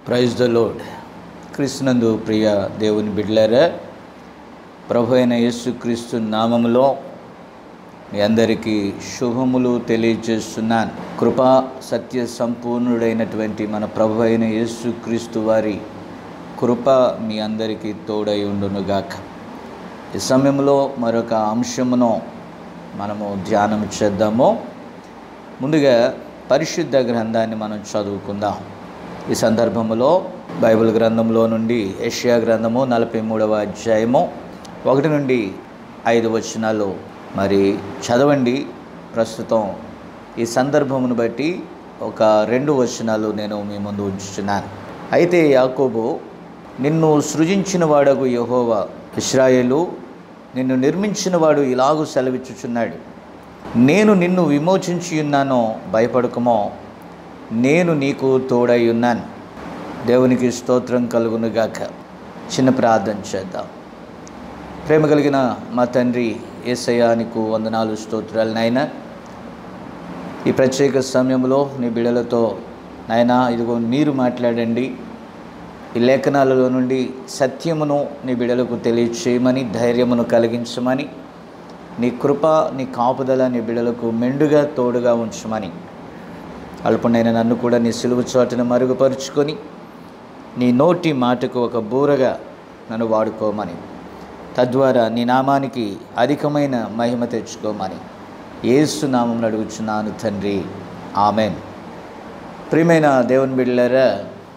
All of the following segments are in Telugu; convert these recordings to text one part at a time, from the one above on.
ప్రైజ్ ద లోడ్ క్రీస్తునందు ప్రియ దేవుని బిడ్డలారా ప్రభు అయిన యేసుక్రీస్తు నామములో మీ అందరికీ శుభములు తెలియజేస్తున్నాను కృపా సత్య సంపూర్ణుడైనటువంటి మన ప్రభు అయిన యేసుక్రీస్తు వారి కృప మీ అందరికీ తోడై ఉండునుగాక ఈ సమయంలో మరొక అంశమును మనము ధ్యానం చేద్దాము ముందుగా పరిశుద్ధ గ్రంథాన్ని మనం చదువుకుందాం ఈ సందర్భంలో బైబిల్ గ్రంథంలో నుండి ఏషియా గ్రంథము నలభై మూడవ అధ్యాయము ఒకటి నుండి ఐదు వచనాలు మరి చదవండి ప్రస్తుతం ఈ సందర్భమును బట్టి ఒక రెండు వచనాలు నేను మీ ముందు ఉంచుతున్నాను అయితే యాకోబు నిన్ను సృజించిన వాడగు యహోవా ఇస్రాయేలు నిన్ను నిర్మించిన వాడు ఇలాగూ సెలవిచ్చుచున్నాడు నేను నిన్ను విమోచించి ఉన్నానో భయపడకమో నేను నీకు తోడై ఉన్నాను దేవునికి స్తోత్రం కలుగునుగాక చిన్న ప్రార్థన చేద్దాం ప్రేమ కలిగిన మా తండ్రి ఏసయ్య నీకు వందనాలు స్తోత్రాలు నాయన ఈ ప్రత్యేక సమయంలో నీ బిడలతో నాయన ఇదిగో మీరు మాట్లాడండి ఈ లేఖనాలలో నుండి సత్యమును నీ బిడలకు తెలియచేయమని ధైర్యమును కలిగించమని నీ కృప నీ కాపుదల నీ బిడలకు మెండుగా తోడుగా ఉంచమని అల్పునైన నన్ను కూడా నీ సిలువు చోటును మరుగుపరుచుకొని నీ నోటి మాటకు ఒక బూరగా నన్ను వాడుకోమని తద్వారా నీ నామానికి అధికమైన మహిమ తెచ్చుకోమని ఏసు నామం అడుగుచున్నాను తండ్రి ఆమెన్ ప్రియమైన దేవుని బిడ్డలారా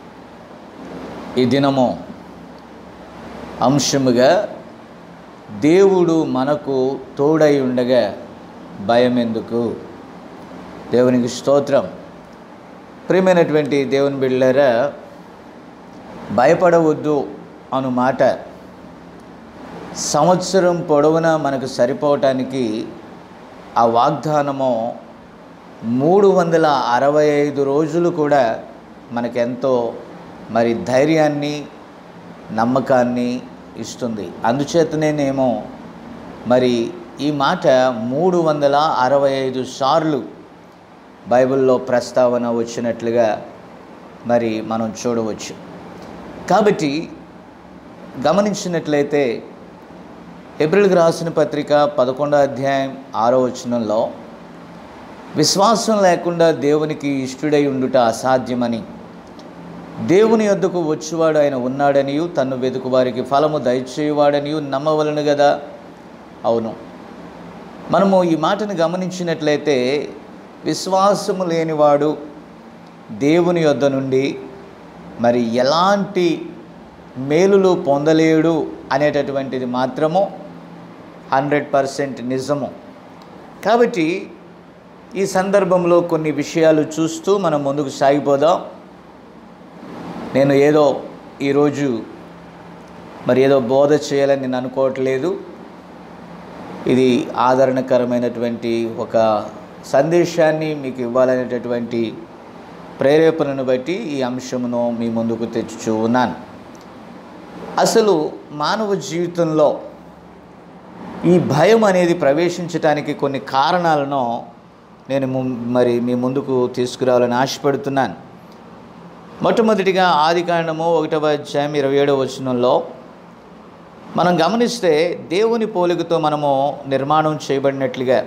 ఈ దినము అంశముగా దేవుడు మనకు తోడై ఉండగా భయం ఎందుకు దేవునికి స్తోత్రం ప్రియమైనటువంటి దేవుని బిళ్ళారా భయపడవద్దు అను మాట సంవత్సరం పొడవునా మనకు సరిపోవటానికి ఆ వాగ్దానము మూడు వందల అరవై ఐదు రోజులు కూడా మనకెంతో మరి ధైర్యాన్ని నమ్మకాన్ని ఇస్తుంది అందుచేతనేనేమో మరి ఈ మాట మూడు వందల అరవై ఐదు సార్లు బైబిల్లో ప్రస్తావన వచ్చినట్లుగా మరి మనం చూడవచ్చు కాబట్టి గమనించినట్లయితే ఏప్రిల్కి రాసిన పత్రిక పదకొండో అధ్యాయం ఆరో వచనంలో విశ్వాసం లేకుండా దేవునికి ఇష్టుడై ఉండుట అసాధ్యమని దేవుని యొద్దకు వచ్చేవాడు ఆయన ఉన్నాడనియు తన్ను వెతుకు వారికి ఫలము దయచేయువాడనియు నమ్మవలను కదా అవును మనము ఈ మాటను గమనించినట్లయితే విశ్వాసము లేనివాడు దేవుని యొద్ద నుండి మరి ఎలాంటి మేలులు పొందలేడు అనేటటువంటిది మాత్రము హండ్రెడ్ పర్సెంట్ నిజము కాబట్టి ఈ సందర్భంలో కొన్ని విషయాలు చూస్తూ మనం ముందుకు సాగిపోదాం నేను ఏదో ఈరోజు మరి ఏదో బోధ చేయాలని నేను అనుకోవట్లేదు ఇది ఆదరణకరమైనటువంటి ఒక సందేశాన్ని మీకు ఇవ్వాలనేటటువంటి ప్రేరేపణను బట్టి ఈ అంశమును మీ ముందుకు తెచ్చుచూ ఉన్నాను అసలు మానవ జీవితంలో ఈ భయం అనేది ప్రవేశించడానికి కొన్ని కారణాలను నేను మరి మీ ముందుకు తీసుకురావాలని ఆశపడుతున్నాను మొట్టమొదటిగా ఆది కాండము ఒకటవ అధ్యాయం ఇరవై ఏడవ వచనంలో మనం గమనిస్తే దేవుని పోలికతో మనము నిర్మాణం చేయబడినట్లుగా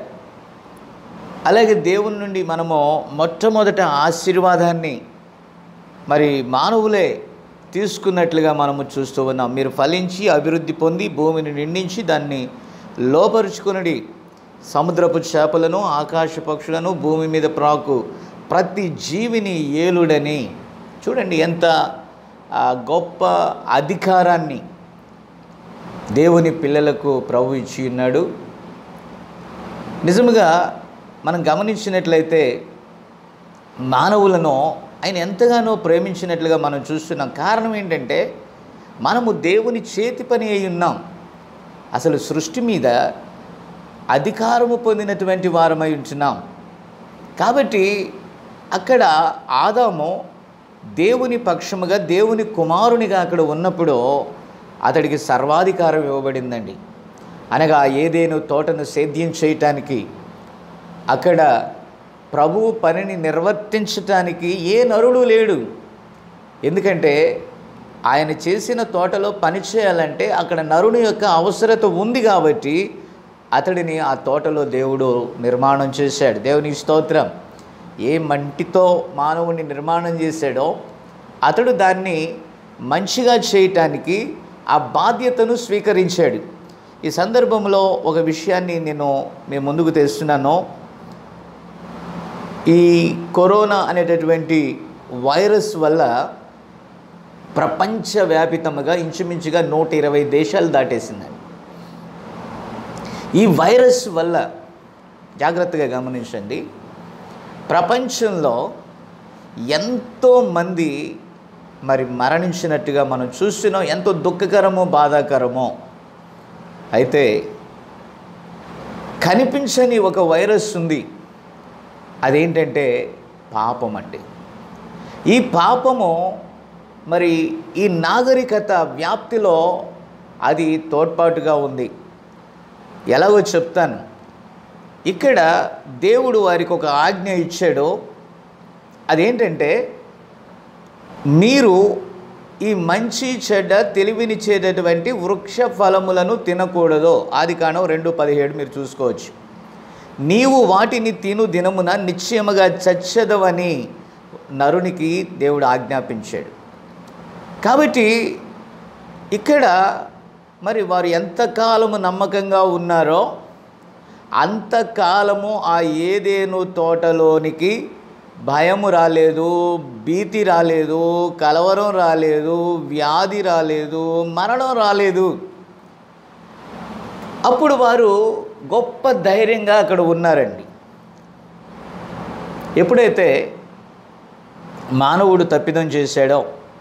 అలాగే దేవుని నుండి మనము మొట్టమొదట ఆశీర్వాదాన్ని మరి మానవులే తీసుకున్నట్లుగా మనము చూస్తూ ఉన్నాం మీరు ఫలించి అభివృద్ధి పొంది భూమిని నిండించి దాన్ని లోపరుచుకునడి సముద్రపు చేపలను ఆకాశ పక్షులను భూమి మీద ప్రాకు ప్రతి జీవిని ఏలుడని చూడండి ఎంత గొప్ప అధికారాన్ని దేవుని పిల్లలకు ప్రభు ఇచ్చి ఉన్నాడు నిజముగా మనం గమనించినట్లయితే మానవులను ఆయన ఎంతగానో ప్రేమించినట్లుగా మనం చూస్తున్నాం కారణం ఏంటంటే మనము దేవుని చేతి పని అయి ఉన్నాం అసలు సృష్టి మీద అధికారము పొందినటువంటి వారమై ఉంటున్నాం కాబట్టి అక్కడ ఆదాము దేవుని పక్షముగా దేవుని కుమారునిగా అక్కడ ఉన్నప్పుడు అతడికి సర్వాధికారం ఇవ్వబడిందండి అనగా ఏదేను తోటను సేద్యం చేయటానికి అక్కడ ప్రభువు పనిని నిర్వర్తించటానికి ఏ నరుడు లేడు ఎందుకంటే ఆయన చేసిన తోటలో పని చేయాలంటే అక్కడ నరుని యొక్క అవసరత ఉంది కాబట్టి అతడిని ఆ తోటలో దేవుడు నిర్మాణం చేశాడు దేవుని స్తోత్రం ఏ మంటితో మానవుని నిర్మాణం చేశాడో అతడు దాన్ని మంచిగా చేయటానికి ఆ బాధ్యతను స్వీకరించాడు ఈ సందర్భంలో ఒక విషయాన్ని నేను మీ ముందుకు తెస్తున్నాను ఈ కరోనా అనేటటువంటి వైరస్ వల్ల ప్రపంచవ్యాపితముగా ఇంచుమించుగా నూట ఇరవై దేశాలు దాటేసిందండి ఈ వైరస్ వల్ల జాగ్రత్తగా గమనించండి ప్రపంచంలో ఎంతోమంది మరి మరణించినట్టుగా మనం చూస్తున్నాం ఎంతో దుఃఖకరమో బాధాకరమో అయితే కనిపించని ఒక వైరస్ ఉంది అదేంటంటే పాపం అండి ఈ పాపము మరి ఈ నాగరికత వ్యాప్తిలో అది తోడ్పాటుగా ఉంది ఎలాగో చెప్తాను ఇక్కడ దేవుడు వారికి ఒక ఆజ్ఞ ఇచ్చాడు అదేంటంటే మీరు ఈ మంచి చెడ్డ తెలివినిచ్చేటటువంటి వృక్ష ఫలములను తినకూడదు ఆది కాండం రెండు పదిహేడు మీరు చూసుకోవచ్చు నీవు వాటిని తిను దినమున నిశ్చయముగా చచ్చదవని నరునికి దేవుడు ఆజ్ఞాపించాడు కాబట్టి ఇక్కడ మరి వారు ఎంతకాలము నమ్మకంగా ఉన్నారో అంతకాలము ఆ ఏదేను తోటలోనికి భయము రాలేదు భీతి రాలేదు కలవరం రాలేదు వ్యాధి రాలేదు మరణం రాలేదు అప్పుడు వారు గొప్ప ధైర్యంగా అక్కడ ఉన్నారండి ఎప్పుడైతే మానవుడు తప్పిదం చేశాడో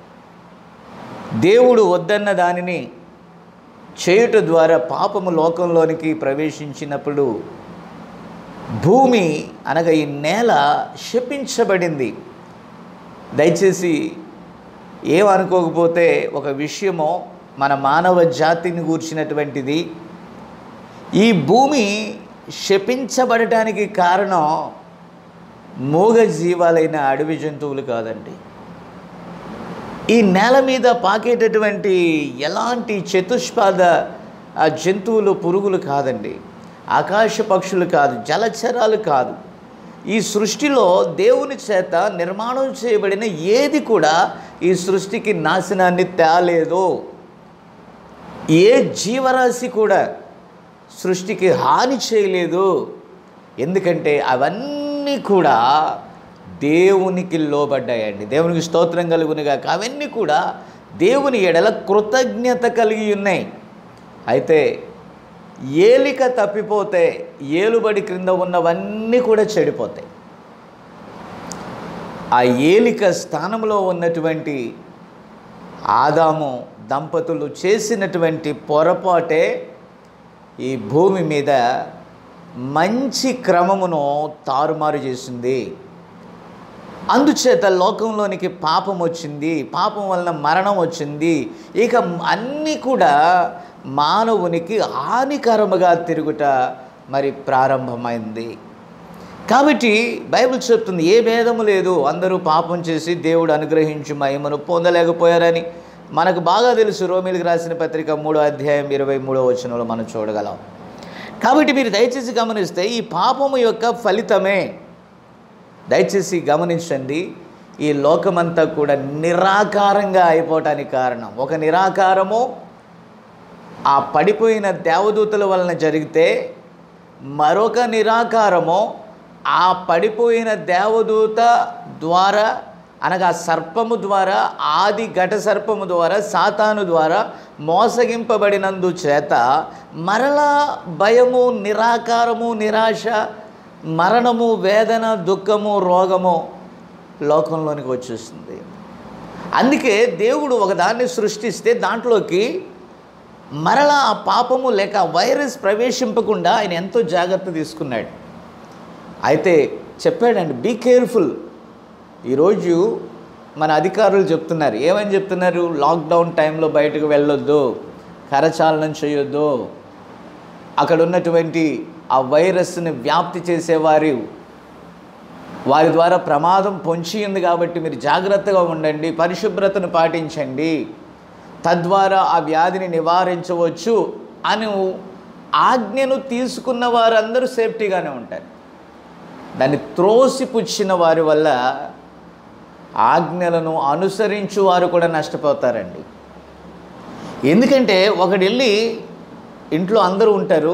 దేవుడు వద్దన్న దానిని చేయుట ద్వారా పాపము లోకంలోనికి ప్రవేశించినప్పుడు భూమి అనగా ఈ నేల శపించబడింది దయచేసి ఏమనుకోకపోతే ఒక విషయమో మన మానవ జాతిని గూర్చినటువంటిది ఈ భూమి శపించబడటానికి కారణం మూగ జీవాలైన అడవి జంతువులు కాదండి ఈ నేల మీద పాకేటటువంటి ఎలాంటి చతుష్పాద ఆ జంతువులు పురుగులు కాదండి ఆకాశ పక్షులు కాదు జలచరాలు కాదు ఈ సృష్టిలో దేవుని చేత నిర్మాణం చేయబడిన ఏది కూడా ఈ సృష్టికి నాశనాన్ని తేలేదు ఏ జీవరాశి కూడా సృష్టికి హాని చేయలేదు ఎందుకంటే అవన్నీ కూడా దేవునికి లోబడ్డాయండి దేవునికి స్తోత్రం కలుగునుగా అవన్నీ కూడా దేవుని ఎడల కృతజ్ఞత కలిగి ఉన్నాయి అయితే ఏలిక తప్పిపోతే ఏలుబడి క్రింద ఉన్నవన్నీ కూడా చెడిపోతాయి ఆ ఏలిక స్థానంలో ఉన్నటువంటి ఆదాము దంపతులు చేసినటువంటి పొరపాటే ఈ భూమి మీద మంచి క్రమమును తారుమారు చేసింది అందుచేత లోకంలోనికి పాపం వచ్చింది పాపం వలన మరణం వచ్చింది ఇక అన్నీ కూడా మానవునికి హానికరముగా తిరుగుట మరి ప్రారంభమైంది కాబట్టి బైబిల్ చెప్తుంది ఏ భేదము లేదు అందరూ పాపం చేసి దేవుడు అనుగ్రహించి మహిమను పొందలేకపోయారని మనకు బాగా తెలుసు రోమిలకు రాసిన పత్రిక మూడో అధ్యాయం ఇరవై మూడో వచనంలో మనం చూడగలం కాబట్టి మీరు దయచేసి గమనిస్తే ఈ పాపము యొక్క ఫలితమే దయచేసి గమనించండి ఈ లోకమంతా కూడా నిరాకారంగా అయిపోవటానికి కారణం ఒక నిరాకారము ఆ పడిపోయిన దేవదూతల వలన జరిగితే మరొక నిరాకారము ఆ పడిపోయిన దేవదూత ద్వారా అనగా సర్పము ద్వారా ఆది ఘట సర్పము ద్వారా సాతాను ద్వారా మోసగింపబడినందు చేత మరలా భయము నిరాకారము నిరాశ మరణము వేదన దుఃఖము రోగము లోకంలోనికి వచ్చేస్తుంది అందుకే దేవుడు ఒకదాన్ని సృష్టిస్తే దాంట్లోకి మరలా ఆ పాపము లేక వైరస్ ప్రవేశింపకుండా ఆయన ఎంతో జాగ్రత్త తీసుకున్నాడు అయితే చెప్పాడండి బీ కేర్ఫుల్ ఈరోజు మన అధికారులు చెప్తున్నారు ఏమని చెప్తున్నారు లాక్డౌన్ టైంలో బయటకు వెళ్ళొద్దు కరచాలనం చేయొద్దు అక్కడ ఉన్నటువంటి ఆ వైరస్ని వ్యాప్తి చేసేవారు వారి ద్వారా ప్రమాదం పొంచి ఉంది కాబట్టి మీరు జాగ్రత్తగా ఉండండి పరిశుభ్రతను పాటించండి తద్వారా ఆ వ్యాధిని నివారించవచ్చు అని ఆజ్ఞను తీసుకున్న వారందరూ సేఫ్టీగానే ఉంటారు దాన్ని త్రోసిపుచ్చిన వారి వల్ల ఆజ్ఞలను అనుసరించు వారు కూడా నష్టపోతారండి ఎందుకంటే ఒకడు వెళ్ళి ఇంట్లో అందరూ ఉంటారు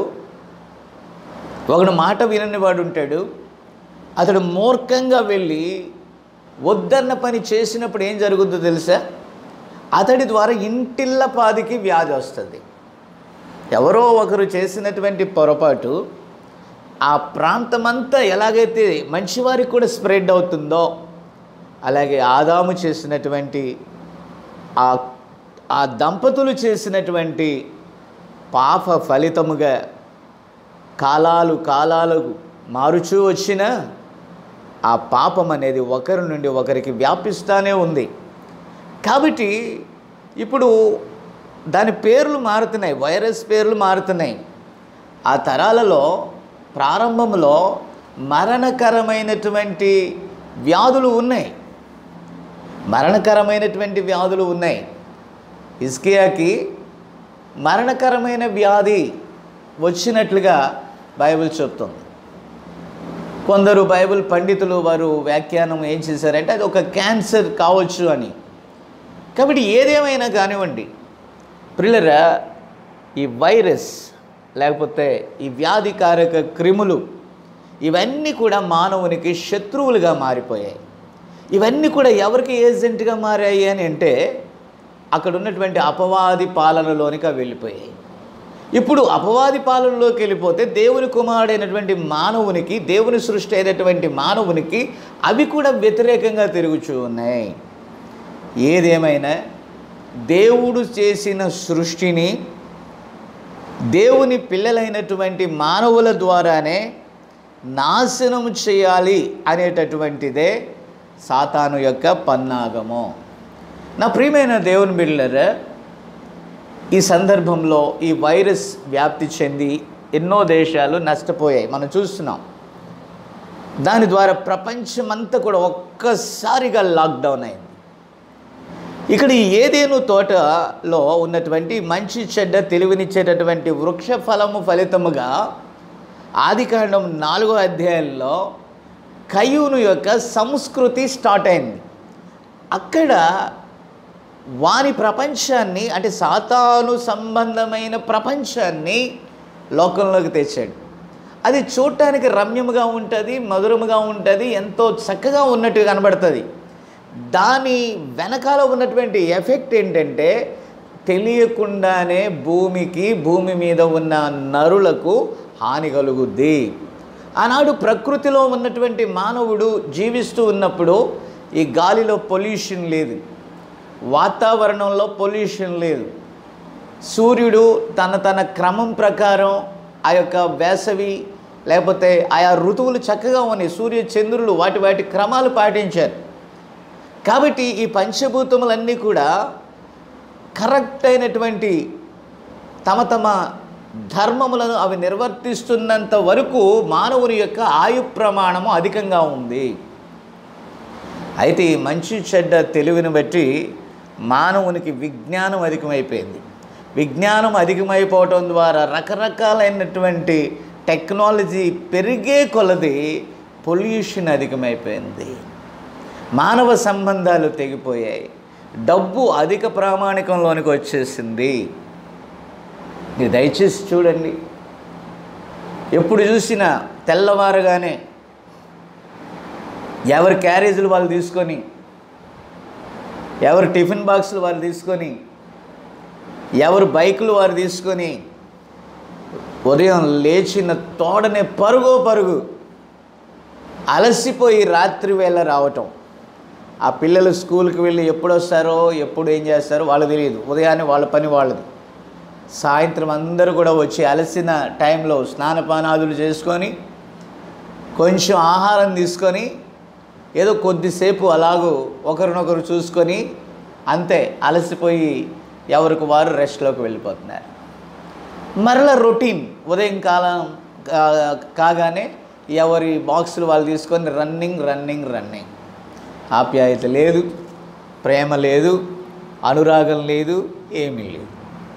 ఒకడు మాట వినని వాడు ఉంటాడు అతడు మూర్ఖంగా వెళ్ళి వద్దన్న పని చేసినప్పుడు ఏం జరుగుతుందో తెలుసా అతడి ద్వారా ఇంటిళ్ళ పాదికి వ్యాధి వస్తుంది ఎవరో ఒకరు చేసినటువంటి పొరపాటు ఆ ప్రాంతమంతా ఎలాగైతే మంచివారికి కూడా స్ప్రెడ్ అవుతుందో అలాగే ఆదాము చేసినటువంటి ఆ ఆ దంపతులు చేసినటువంటి పాప ఫలితముగా కాలాలు కాలాలు మారుచూ వచ్చిన ఆ పాపం అనేది ఒకరి నుండి ఒకరికి వ్యాపిస్తూనే ఉంది కాబట్టి ఇప్పుడు దాని పేర్లు మారుతున్నాయి వైరస్ పేర్లు మారుతున్నాయి ఆ తరాలలో ప్రారంభంలో మరణకరమైనటువంటి వ్యాధులు ఉన్నాయి మరణకరమైనటువంటి వ్యాధులు ఉన్నాయి ఇస్కియాకి మరణకరమైన వ్యాధి వచ్చినట్లుగా బైబిల్ చెప్తుంది కొందరు బైబిల్ పండితులు వారు వ్యాఖ్యానం ఏం చేశారంటే అది ఒక క్యాన్సర్ కావచ్చు అని కాబట్టి ఏదేమైనా కానివ్వండి ప్రిల్లరా ఈ వైరస్ లేకపోతే ఈ వ్యాధికారక క్రిములు ఇవన్నీ కూడా మానవునికి శత్రువులుగా మారిపోయాయి ఇవన్నీ కూడా ఎవరికి ఏజెంట్గా మారాయి అని అంటే అక్కడ ఉన్నటువంటి అపవాది పాలనలోనికి అవి వెళ్ళిపోయాయి ఇప్పుడు అపవాది పాలనలోకి వెళ్ళిపోతే దేవుని కుమారుడైనటువంటి మానవునికి దేవుని సృష్టి అయినటువంటి మానవునికి అవి కూడా వ్యతిరేకంగా తిరుగుచూ ఉన్నాయి ఏదేమైనా దేవుడు చేసిన సృష్టిని దేవుని పిల్లలైనటువంటి మానవుల ద్వారానే నాశనం చేయాలి అనేటటువంటిదే సాతాను యొక్క పన్నాగము నా ప్రియమైన దేవుని బిళ్ళరా ఈ సందర్భంలో ఈ వైరస్ వ్యాప్తి చెంది ఎన్నో దేశాలు నష్టపోయాయి మనం చూస్తున్నాం దాని ద్వారా ప్రపంచమంతా కూడా ఒక్కసారిగా లాక్డౌన్ అయింది ఇక్కడ ఈ ఏదేను తోటలో ఉన్నటువంటి మంచి చెడ్డ తెలివినిచ్చేటటువంటి వృక్ష ఫలము ఫలితముగా ఆదికాండం నాలుగో అధ్యాయంలో కయూను యొక్క సంస్కృతి స్టార్ట్ అయింది అక్కడ వాని ప్రపంచాన్ని అంటే సాతాను సంబంధమైన ప్రపంచాన్ని లోకంలోకి తెచ్చాడు అది చూడటానికి రమ్యముగా ఉంటుంది మధురముగా ఉంటుంది ఎంతో చక్కగా ఉన్నట్టు కనబడుతుంది దాని వెనకాల ఉన్నటువంటి ఎఫెక్ట్ ఏంటంటే తెలియకుండానే భూమికి భూమి మీద ఉన్న నరులకు హాని కలుగుద్ది ఆనాడు ప్రకృతిలో ఉన్నటువంటి మానవుడు జీవిస్తూ ఉన్నప్పుడు ఈ గాలిలో పొల్యూషన్ లేదు వాతావరణంలో పొల్యూషన్ లేదు సూర్యుడు తన తన క్రమం ప్రకారం ఆ యొక్క వేసవి లేకపోతే ఆయా ఋతువులు చక్కగా ఉన్నాయి సూర్య చంద్రులు వాటి వాటి క్రమాలు పాటించారు కాబట్టి ఈ పంచభూతములన్నీ కూడా కరెక్ట్ అయినటువంటి తమ తమ ధర్మములను అవి నిర్వర్తిస్తున్నంత వరకు మానవుని యొక్క ఆయు ప్రమాణము అధికంగా ఉంది అయితే ఈ మంచి చెడ్డ తెలివిని బట్టి మానవునికి విజ్ఞానం అధికమైపోయింది విజ్ఞానం అధికమైపోవటం ద్వారా రకరకాలైనటువంటి టెక్నాలజీ పెరిగే కొలది పొల్యూషన్ అధికమైపోయింది మానవ సంబంధాలు తెగిపోయాయి డబ్బు అధిక ప్రామాణికంలోనికి వచ్చేసింది మీరు దయచేసి చూడండి ఎప్పుడు చూసినా తెల్లవారుగానే ఎవరి క్యారేజీలు వాళ్ళు తీసుకొని ఎవరు టిఫిన్ బాక్సులు వారు తీసుకొని ఎవరు బైకులు వారు తీసుకొని ఉదయం లేచిన తోడనే పరుగో పరుగు అలసిపోయి రాత్రి వేళ రావటం ఆ పిల్లలు స్కూల్కి వెళ్ళి ఎప్పుడు వస్తారో ఎప్పుడు ఏం చేస్తారో వాళ్ళకి తెలియదు ఉదయాన్నే వాళ్ళ పని వాళ్ళది సాయంత్రం అందరూ కూడా వచ్చి అలసిన టైంలో స్నానపానాదులు చేసుకొని కొంచెం ఆహారం తీసుకొని ఏదో కొద్దిసేపు అలాగూ ఒకరినొకరు చూసుకొని అంతే అలసిపోయి ఎవరికి వారు రెస్ట్లోకి వెళ్ళిపోతున్నారు మరల రొటీన్ ఉదయం కాలం కా- కాగానే ఎవరి బాక్సులు వాళ్ళు తీసుకొని రన్నింగ్ రన్నింగ్ రన్నింగ్ ఆప్యాయత లేదు ప్రేమ లేదు అనురాగం లేదు ఏమీ లేదు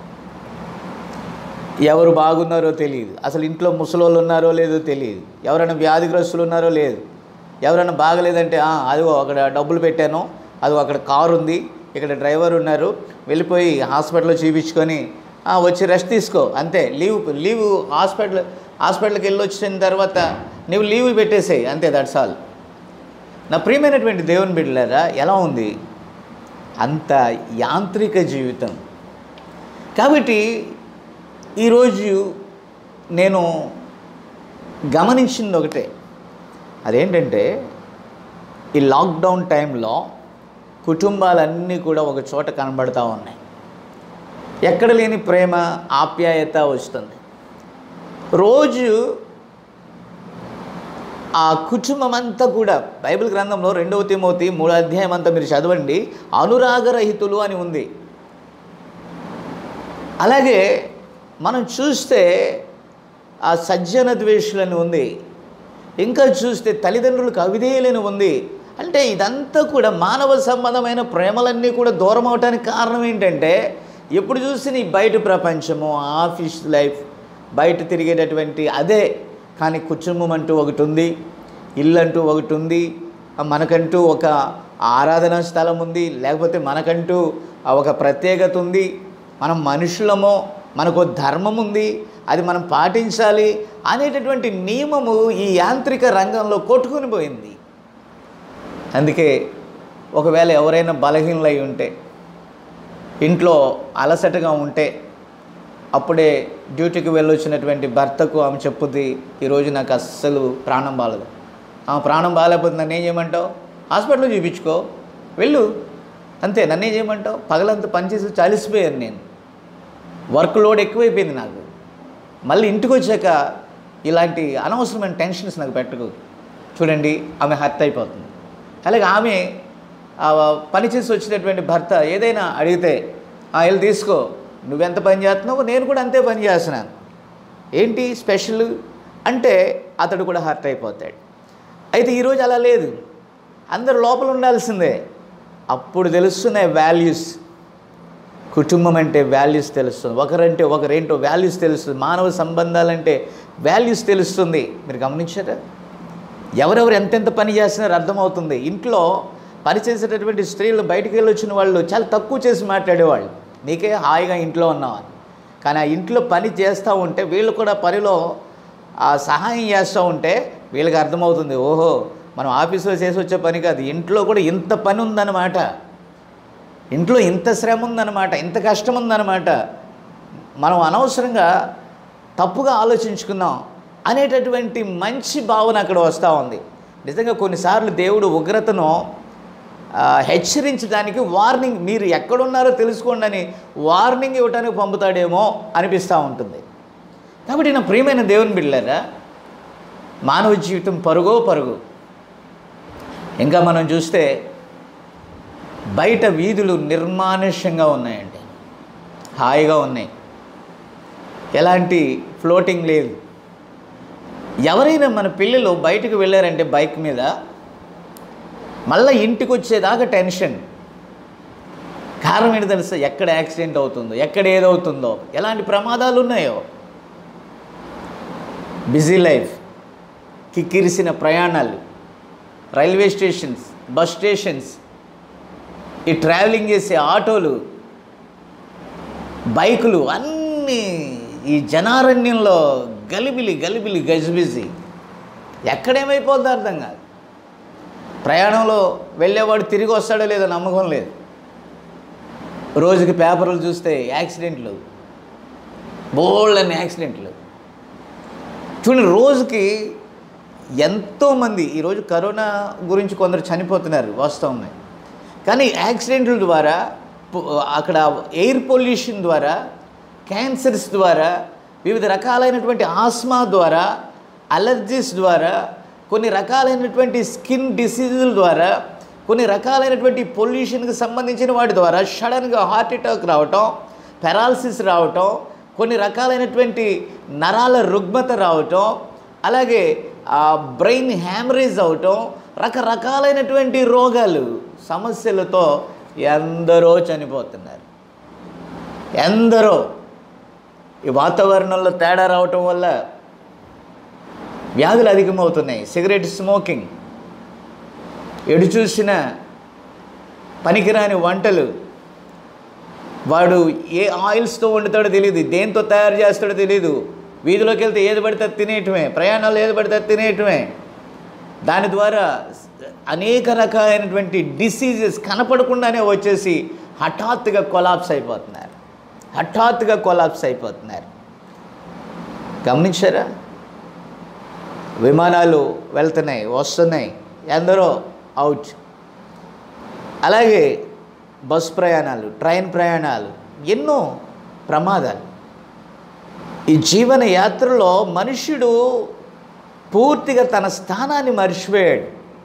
ఎవరు బాగున్నారో తెలియదు అసలు ఇంట్లో ముసలోళ్ళు ఉన్నారో లేదో తెలియదు ఎవరైనా వ్యాధిగ్రస్తులు ఉన్నారో లేదు ఎవరైనా బాగలేదంటే "ఆ, అదిగో అక్కడ డబ్బులు పెట్టాను అదిగో అక్కడ కారు ఉంది ఇక్కడ డ్రైవర్ ఉన్నారు వెళ్ళిపోయి హాస్పిటల్లో చూపించుకొని "ఆ, వచ్చి రెస్ట్ తీసుకో అంతే లీవ్ లీవ్ హాస్పిటల్ హాస్పిటల్కి వెళ్ళి వచ్చిన తర్వాత నువ్వు లీవ్ పెట్టేసేయి అంతే దట్స్ ఆల్ నా ప్రియమైనటువంటి దేవుని బిడ్డలారా ఎలా ఉంది అంత యాంత్రిక జీవితం కాబట్టి ఈరోజు నేను గమనించింది ఒకటే అదేంటంటే ఈ లాక్డౌన్ టైంలో కుటుంబాలన్నీ కూడా ఒక చోట కనబడతా ఉన్నాయి ఎక్కడ లేని ప్రేమ ఆప్యాయత వస్తుంది రోజు ఆ కుటుంబం అంతా కూడా బైబిల్ గ్రంథంలో రెండవ తిమోతి మూడో అధ్యాయం అంతా మీరు చదవండి అనురాగరహితులు అని ఉంది అలాగే మనం చూస్తే ఆ సజ్జన ద్వేషులని ఉంది ఇంకా చూస్తే తల్లిదండ్రులకు అవిధేయులని ఉంది అంటే ఇదంతా కూడా మానవ సంబంధమైన ప్రేమలన్నీ కూడా దూరం అవడానికి కారణం ఏంటంటే ఎప్పుడు చూసిన ఈ బయట ప్రపంచము ఆఫీస్ లైఫ్ బయట తిరిగేటటువంటి అదే కానీ కుటుంబం అంటూ ఒకటి ఉంది ఇల్లు అంటూ ఒకటి ఉంది మనకంటూ ఒక ఆరాధనా స్థలం ఉంది లేకపోతే మనకంటూ ఒక ప్రత్యేకత ఉంది మనం మనుషులమో మనకు ధర్మం ఉంది అది మనం పాటించాలి అనేటటువంటి నియమము ఈ యాంత్రిక రంగంలో కొట్టుకుని పోయింది అందుకే ఒకవేళ ఎవరైనా బలహీనలై ఉంటే ఇంట్లో అలసటగా ఉంటే అప్పుడే డ్యూటీకి వెళ్ళొచ్చినటువంటి భర్తకు ఆమె చెప్పుద్ది ఈరోజు నాకు అస్సలు ప్రాణం బాగలేదు ఆమె ప్రాణం బాగాలేకపోతే నన్ను ఏం చేయమంటావు హాస్పిటల్లో చూపించుకో వెళ్ళు అంతే నన్ను ఏం చేయమంటావు పగలంతా పనిచేసి చలిసిపోయాను నేను వర్క్ లోడ్ ఎక్కువైపోయింది నాకు మళ్ళీ ఇంటికి వచ్చాక ఇలాంటి అనవసరమైన టెన్షన్స్ నాకు పెట్టకు చూడండి ఆమె హర్ట్ అయిపోతుంది అలాగే ఆమె ఆ పని చేసి వచ్చినటువంటి భర్త ఏదైనా అడిగితే "ఆ, వెళ్ళి తీసుకో నువ్వెంత పని చేస్తున్నావు నేను కూడా అంతే పని చేస్తున్నాను ఏంటి స్పెషల్ అంటే అతడు కూడా హర్ట్ అయిపోతాడు అయితే ఈరోజు అలా లేదు అందరు లోపల ఉండాల్సిందే అప్పుడు తెలుస్తున్నాయి వాల్యూస్ కుటుంబం అంటే వాల్యూస్ తెలుస్తుంది ఒకరంటే ఒకరేంటో వాల్యూస్ తెలుస్తుంది మానవ సంబంధాలంటే వాల్యూస్ తెలుస్తుంది మీరు గమనించారా ఎవరెవరు ఎంతెంత పని చేస్తున్నారో అర్థమవుతుంది ఇంట్లో పని చేసేటటువంటి స్త్రీలు బయటికి వెళ్ళి వచ్చిన వాళ్ళు చాలా తక్కువ చేసి మాట్లాడేవాళ్ళు నీకే హాయిగా ఇంట్లో ఉన్నావు కానీ ఆ ఇంట్లో పని చేస్తూ ఉంటే వీళ్ళు కూడా పనిలో ఆ సహాయం చేస్తూ ఉంటే వీళ్ళకి అర్థమవుతుంది ఓహో మనం ఆఫీసులో చేసి వచ్చే పని కాదు ఇంట్లో కూడా ఇంత పని ఉందన్నమాట ఇంట్లో ఇంత శ్రమ ఉందన్నమాట ఇంత కష్టం ఉందన్నమాట మనం అనవసరంగా తప్పుగా ఆలోచించుకున్నాం అనేటటువంటి మంచి భావన అక్కడ వస్తూ ఉంది నిజంగా కొన్నిసార్లు దేవుడు ఉగ్రతను ఆ, హెచ్చరించడానికి వార్నింగ్ మీరు ఎక్కడున్నారో తెలుసుకోండి అని వార్నింగ్ ఇవ్వడానికి పంపుతాడేమో అనిపిస్తూ ఉంటుంది కాబట్టి నా ప్రియమైన దేవుని బిడ్డలారా మానవ జీవితం పరుగో పరుగు ఇంకా మనం చూస్తే బయట వీధులు నిర్మానుష్యంగా ఉన్నాయండి హాయిగా ఉన్నాయి ఎలాంటి ఫ్లోటింగ్ లేదు ఎవరైనా మన పిల్లలు బయటకు వెళ్ళారంటే బైక్ మీద మళ్ళీ ఇంటికి వచ్చేదాకా టెన్షన్ కారణం ఏంటి తెలుసా ఎక్కడ యాక్సిడెంట్ అవుతుందో ఎక్కడ ఏదవుతుందో ఎలాంటి ప్రమాదాలు ఉన్నాయో బిజీ లైఫ్ కిక్కిరిసిన ప్రయాణాలు రైల్వే స్టేషన్స్ బస్ స్టేషన్స్ ఈ ట్రావెలింగ్ చేసే ఆటోలు బైకులు అన్నీ ఈ జనారణ్యంలో గలిబిలి గలిబిలి గజిబిజి ఎక్కడేమైపోద్దో అర్థం కాదు ప్రయాణంలో వెళ్ళేవాడు తిరిగి వస్తాడో లేదో నమ్మకం లేదు రోజుకి పేపర్లు చూస్తే యాక్సిడెంట్లు బోల్డ్ అని యాక్సిడెంట్లు చూడండి రోజుకి ఎంతోమంది ఈరోజు కరోనా గురించి కొందరు చనిపోతున్నారు వాస్తవమే కానీ యాక్సిడెంట్ల ద్వారా పు- అక్కడ ఎయిర్ పొల్యూషన్ ద్వారా క్యాన్సర్స్ ద్వారా వివిధ రకాలైనటువంటి ఆస్మా ద్వారా అలర్జీస్ ద్వారా కొన్ని రకాలైనటువంటి స్కిన్ డిసీజుల ద్వారా కొన్ని రకాలైనటువంటి పొల్యూషన్కి సంబంధించిన వాటి ద్వారా సడన్గా హార్ట్ అటాక్ రావటం పెరాలసిస్ రావటం కొన్ని రకాలైనటువంటి నరాల రుగ్మత రావటం అలాగే ఆ బ్రెయిన్ హ్యామరేజ్ అవటం రకరకాలైనటువంటి రోగాలు సమస్యలతో ఎందరో చనిపోతున్నారు ఎందరో ఈ వాతావరణంలో తేడా రావటం వల్ల వ్యాధులు అధికమవుతున్నాయి సిగరెట్ స్మోకింగ్ ఎడు చూసిన పనికిరాని వంటలు వాడు ఏ ఆయిల్స్తో వండుతాడో తెలియదు దేంతో తయారు చేస్తాడో తెలియదు వీధిలోకి వెళ్తే ఏది పడితే అది తినేయటమే ప్రయాణాలు ఏది పడితే అది తినేయటమే దాని ద్వారా అనేక రకాలైనటువంటి డిసీజెస్ కనపడకుండానే వచ్చేసి హఠాత్తుగా కొలాప్స్ అయిపోతున్నారు హఠాత్తుగా కొలాప్స్ అయిపోతున్నారు గమనించారా విమానాలు వెళ్తున్నాయి వస్తున్నాయి ఎందరో అవుట్ అలాగే బస్ ప్రయాణాలు ట్రైన్ ప్రయాణాలు ఎన్నో ప్రమాదాలు ఈ జీవన యాత్రలో మనుష్యుడు పూర్తిగా తన స్థానాన్ని మర్చిపోయాడు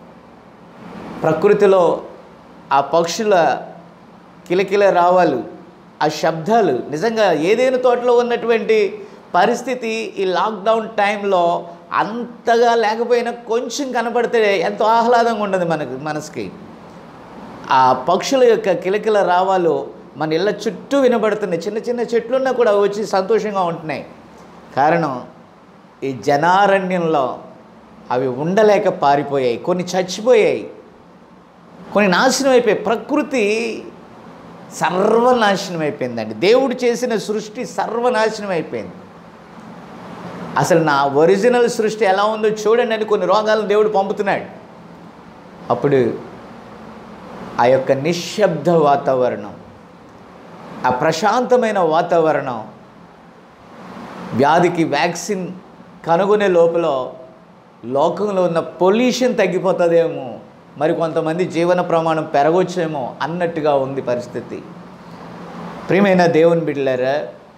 ప్రకృతిలో ఆ పక్షుల కిలకిల రావాలు ఆ శబ్దాలు నిజంగా ఏదైనా తోటలో ఉన్నటువంటి పరిస్థితి ఈ లాక్డౌన్ టైంలో అంతగా లేకపోయినా కొంచెం కనపడితే ఎంతో ఆహ్లాదంగా ఉంటుంది మనకు మనసుకి ఆ పక్షుల యొక్క కిలకిల రావాలు మన ఇళ్ళ చుట్టూ వినబడుతున్నాయి చిన్న చిన్న చెట్లున్నా కూడా వచ్చి సంతోషంగా ఉంటున్నాయి కారణం ఈ జనారణ్యంలో అవి ఉండలేక పారిపోయాయి కొన్ని చచ్చిపోయాయి కొన్ని నాశనం అయిపోయాయి ప్రకృతి సర్వనాశనం అయిపోయిందండి దేవుడు చేసిన సృష్టి సర్వనాశనం అయిపోయింది అసలు నా ఒరిజినల్ సృష్టి ఎలా ఉందో చూడండి అని కొన్ని రోగాలను దేవుడు పంపుతున్నాడు అప్పుడు ఆ యొక్క నిశ్శబ్ద వాతావరణం ఆ ప్రశాంతమైన వాతావరణం వ్యాధికి వ్యాక్సిన్ కనుగొనే లోపల లోకంలో ఉన్న పొల్యూషన్ తగ్గిపోతుందేమో మరి కొంతమంది జీవన ప్రమాణం పెరగొచ్చేమో అన్నట్టుగా ఉంది పరిస్థితి ప్రియమైన దేవుని బిడ్డలారా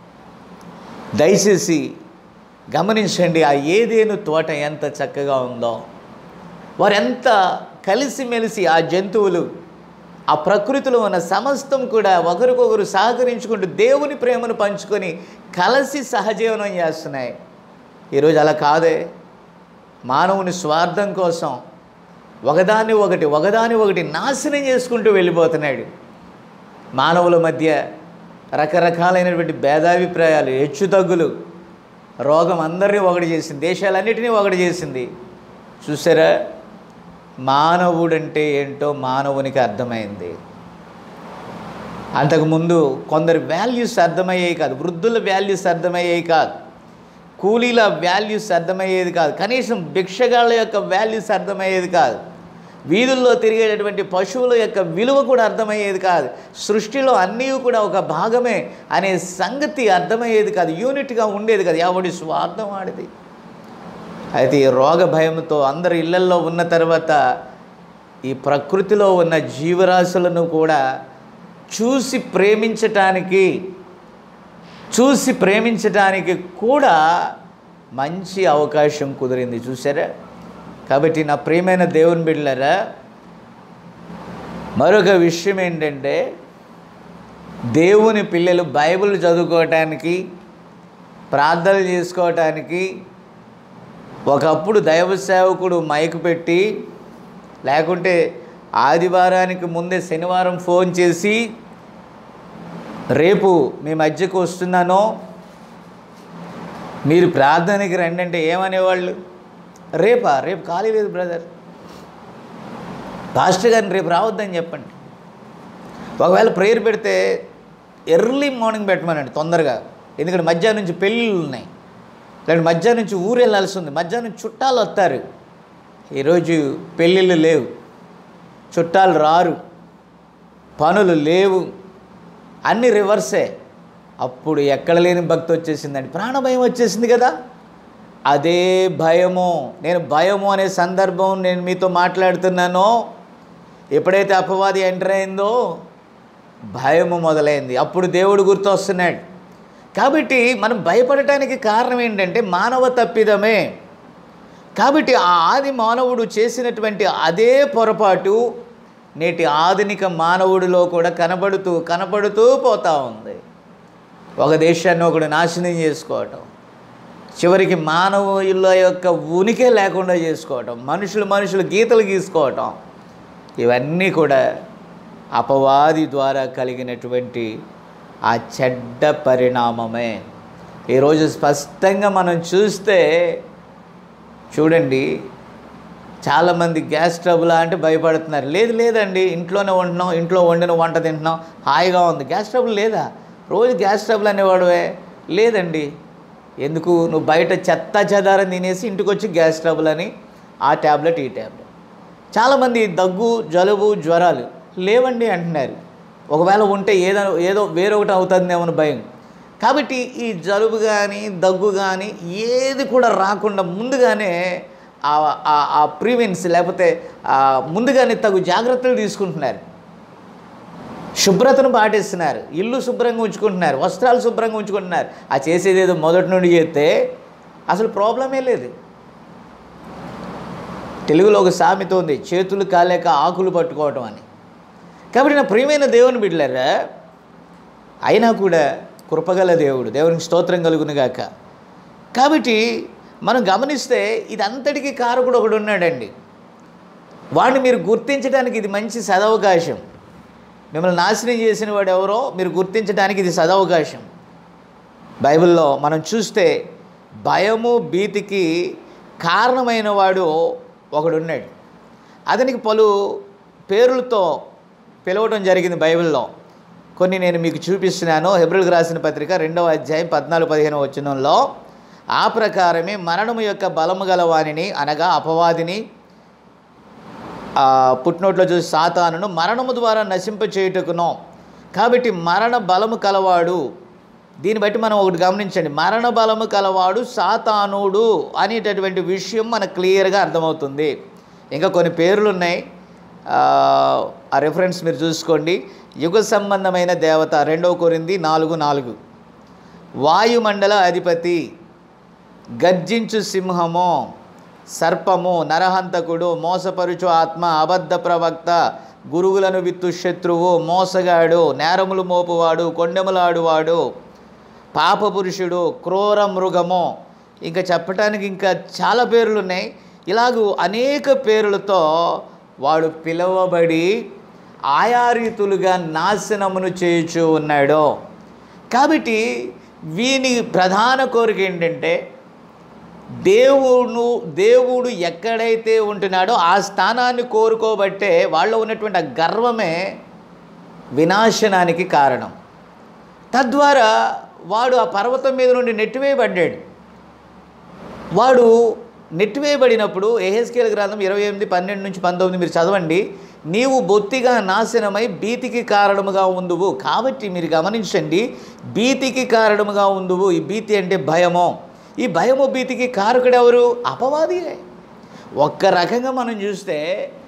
దయచేసి గమనించండి ఆ ఏదేను తోట ఎంత చక్కగా ఉందో వారెంత కలిసిమెలిసి ఆ జంతువులు ఆ ప్రకృతిలో ఉన్న సమస్తం కూడా ఒకరికొకరు సహకరించుకుంటూ దేవుని ప్రేమను పంచుకొని కలిసి సహజీవనం చేస్తున్నాయి ఈరోజు అలా కాదే మానవుని స్వార్థం కోసం ఒకదాన్ని ఒకటి ఒకదాన్ని ఒకటి నాశనం చేసుకుంటూ వెళ్ళిపోతున్నాడు మానవుల మధ్య రకరకాలైనటువంటి భేదాభిప్రాయాలు హెచ్చుతగ్గులు రోగం అందరినీ ఒకటి చేసింది దేశాలన్నిటినీ ఒకటి చేసింది చూసారా మానవుడంటే ఏంటో మానవునికి అర్థమైంది అంతకుముందు కొందరి వాల్యూస్ అర్థమయ్యేవి కాదు వృద్ధుల వాల్యూస్ అర్థమయ్యేవి కాదు కూలీల వాల్యూస్ అర్థమయ్యేది కాదు కనీసం భిక్షగాళ్ళ యొక్క వాల్యూస్ అర్థమయ్యేది కాదు వీధుల్లో తిరిగేటటువంటి పశువుల యొక్క విలువ కూడా అర్థమయ్యేది కాదు సృష్టిలో అన్నీ కూడా ఒక భాగమే అనే సంగతి అర్థమయ్యేది కాదు యూనిట్గా ఉండేది కాదు ఎవడి స్వార్థం ఆడిది అయితే ఈ రోగ భయంతో అందరు ఇళ్లల్లో ఉన్న తర్వాత ఈ ప్రకృతిలో ఉన్న జీవరాశులను కూడా చూసి ప్రేమించటానికి చూసి ప్రేమించటానికి కూడా మంచి అవకాశం కుదిరింది చూసారా కాబట్టి నా ప్రియమైన దేవుని బిడ్డలారా మరొక విషయం ఏంటంటే దేవుని పిల్లలు బైబిల్ చదువుకోవటానికి ప్రార్థనలు చేసుకోవటానికి ఒకప్పుడు దైవ సేవకుడు మైక్ పెట్టి లేకుంటే ఆదివారానికి ముందే శనివారం ఫోన్ చేసి రేపు మీ మధ్యకు వస్తున్నాను మీరు ప్రార్థనకి రండి అంటే ఏమనేవాళ్ళు రేపా రేపు ఖాళీ లేదు బ్రదర్ పాస్టర్ గారిని రేపు రావద్దని చెప్పండి ఒకవేళ ప్రేయర్ పెడితే ఎర్లీ మార్నింగ్ పెట్టమనండి తొందరగా ఎందుకంటే మధ్యాహ్నం నుంచి పెళ్ళిళ్ళు ఉన్నాయి లేదంటే మధ్యాహ్నం నుంచి ఊరు వెళ్ళాల్సి ఉంది మధ్యాహ్నం చుట్టాలు వస్తారు ఈరోజు పెళ్ళిళ్ళు లేవు చుట్టాలు రారు పనులు లేవు అన్ని రివర్సే అప్పుడు ఎక్కడ లేని భక్తి వచ్చేసిందండి ప్రాణభయం వచ్చేసింది కదా అదే భయము నేను భయము అనే సందర్భం నేను మీతో మాట్లాడుతున్నానో ఎప్పుడైతే అపవాది ఎంటర్ అయిందో భయము మొదలైంది అప్పుడు దేవుడు గుర్తొస్తున్నాడు కాబట్టి మనం భయపడటానికి కారణం ఏంటంటే మానవ తప్పిదమే కాబట్టి ఆ ఆది మానవుడు చేసినటువంటి అదే పొరపాటు నేటి ఆధునిక మానవుడిలో కూడా కనబడుతూ కనబడుతూ పోతా ఉంది ఒక దేశాన్ని ఒకడు నాశనం చేసుకోవటం చివరికి మానవుల యొక్క ఉనికే లేకుండా చేసుకోవటం మనుషులు మనుషులు గీతలు గీసుకోవటం ఇవన్నీ కూడా అపవాది ద్వారా కలిగినటువంటి ఆ చెడ్డ పరిణామమే ఈరోజు స్పష్టంగా మనం చూస్తే చూడండి చాలామంది గ్యాస్ ట్రబుల్ అంటే భయపడుతున్నారు లేదు లేదండి ఇంట్లోనే వండుతున్నాం ఇంట్లో వండిన వంట తింటున్నాం హాయిగా ఉంది గ్యాస్ ట్రబుల్ లేదా రోజు గ్యాస్ ట్రబుల్ అనేవాడువే లేదండి ఎందుకు నువ్వు బయట చెత్త చెదారం తినేసి ఇంటికి వచ్చి గ్యాస్ ట్రబుల్ అని ఆ ట్యాబ్లెట్ ఈ ట్యాబ్లెట్ చాలామంది దగ్గు జలుబు జ్వరాలు లేవండి అంటున్నారు ఒకవేళ ఉంటే ఏదో ఏదో వేరొకటి అవుతుందేమో అని భయం కాబట్టి ఈ జలుబు కానీ దగ్గు కానీ ఏది కూడా రాకుండా ముందుగానే ఆ- ఆ- ఆ ప్రివెన్స్ లేకపోతే ఆ ముందుగానే తగు జాగ్రత్తలు తీసుకుంటున్నారు శుభ్రతను పాటిస్తున్నారు ఇల్లు శుభ్రంగా ఉంచుకుంటున్నారు వస్త్రాలు శుభ్రంగా ఉంచుకుంటున్నారు ఆ చేసేది ఏదో మొదటి నుండి చేస్తే అసలు ప్రాబ్లమే లేదు తెలుగులో ఒక సామెత ఉంది చేతులు కాలేక ఆకులు పట్టుకోవటం అని కాబట్టి నా ప్రియమైన దేవుని బిడ్డలారా అయినా కూడా కృపగల దేవుడు దేవునికి స్తోత్రం కలుగును గాక కాబట్టి మనం గమనిస్తే ఇదంతటికీ కారకుడు ఒకడు ఉన్నాడండి వాడిని మీరు గుర్తించడానికి ఇది మంచి సదవకాశం మిమ్మల్ని నాశనం చేసిన వాడు ఎవరో మీరు గుర్తించడానికి ఇది సదవకాశం బైబిల్లో మనం చూస్తే భయము భీతికి కారణమైన వాడు ఒకడున్నాడు అతనికి పలు పేర్లతో పిలవడం జరిగింది బైబిల్లో కొన్ని నేను మీకు చూపిస్తున్నాను హెబ్రిల్కి రాసిన పత్రిక రెండవ అధ్యాయం పద్నాలుగు పదిహేను వచనంలో ఆ ప్రకారమే మరణము యొక్క బలము గల వానిని అనగా అపవాదిని ఆ, పుట్టినోట్లో చూసి సాతానును మరణము ద్వారా నశింప చేయుటకును కాబట్టి మరణ బలము కలవాడు దీన్ని బట్టి మనం ఒకటి గమనించండి మరణ బలము కలవాడు సాతానుడు అనేటటువంటి విషయం మనకు క్లియర్గా అర్థమవుతుంది ఇంకా కొన్ని పేర్లు ఉన్నాయి ఆ, ఆ రెఫరెన్స్ మీరు చూసుకోండి యుగ సంబంధమైన దేవత రెండవ కొరింది నాలుగు నాలుగు వాయుమండల అధిపతి గర్జించు సింహము సర్పము నరహంతకుడు మోసపరుచు ఆత్మ అబద్ధ ప్రవక్త గురువులను విత్తు శత్రువు మోసగాడు నేరములు మోపువాడు కొండెములాడువాడు పాపపురుషుడు క్రూర మృగము ఇంకా చెప్పటానికి ఇంకా చాలా పేర్లు ఉన్నాయి ఇలాగూ అనేక పేర్లతో వాడు పిలువబడి ఆయా రీతులుగా నాశనమును చేయుచూ ఉన్నాడు కాబట్టి వీని ప్రధాన కోరిక ఏంటంటే దేవుడు దేవుడు ఎక్కడైతే ఉంటున్నాడో ఆ స్థానాన్ని కోరుకోబట్టే వాళ్ళలో ఉన్నటువంటి ఆ గర్వమే వినాశనానికి కారణం తద్వారా వాడు ఆ పర్వతం మీద నుండి నెట్టివేయబడ్డాడు వాడు నెట్టివేయబడినప్పుడు ఎహెస్కేల్ గ్రంథం ఇరవై ఎనిమిది పన్నెండు నుంచి పంతొమ్మిది మీరు చదవండి నీవు బొత్తిగా నాశనమై భీతికి కారణముగా ఉందువు కాబట్టి మీరు గమనించండి భీతికి కారణముగా ఉందువు ఈ భీతి అంటే భయము ఈ భయము భీతికి కారకుడు ఎవరు అపవాదియే ఒక్క రకంగా మనం చూస్తే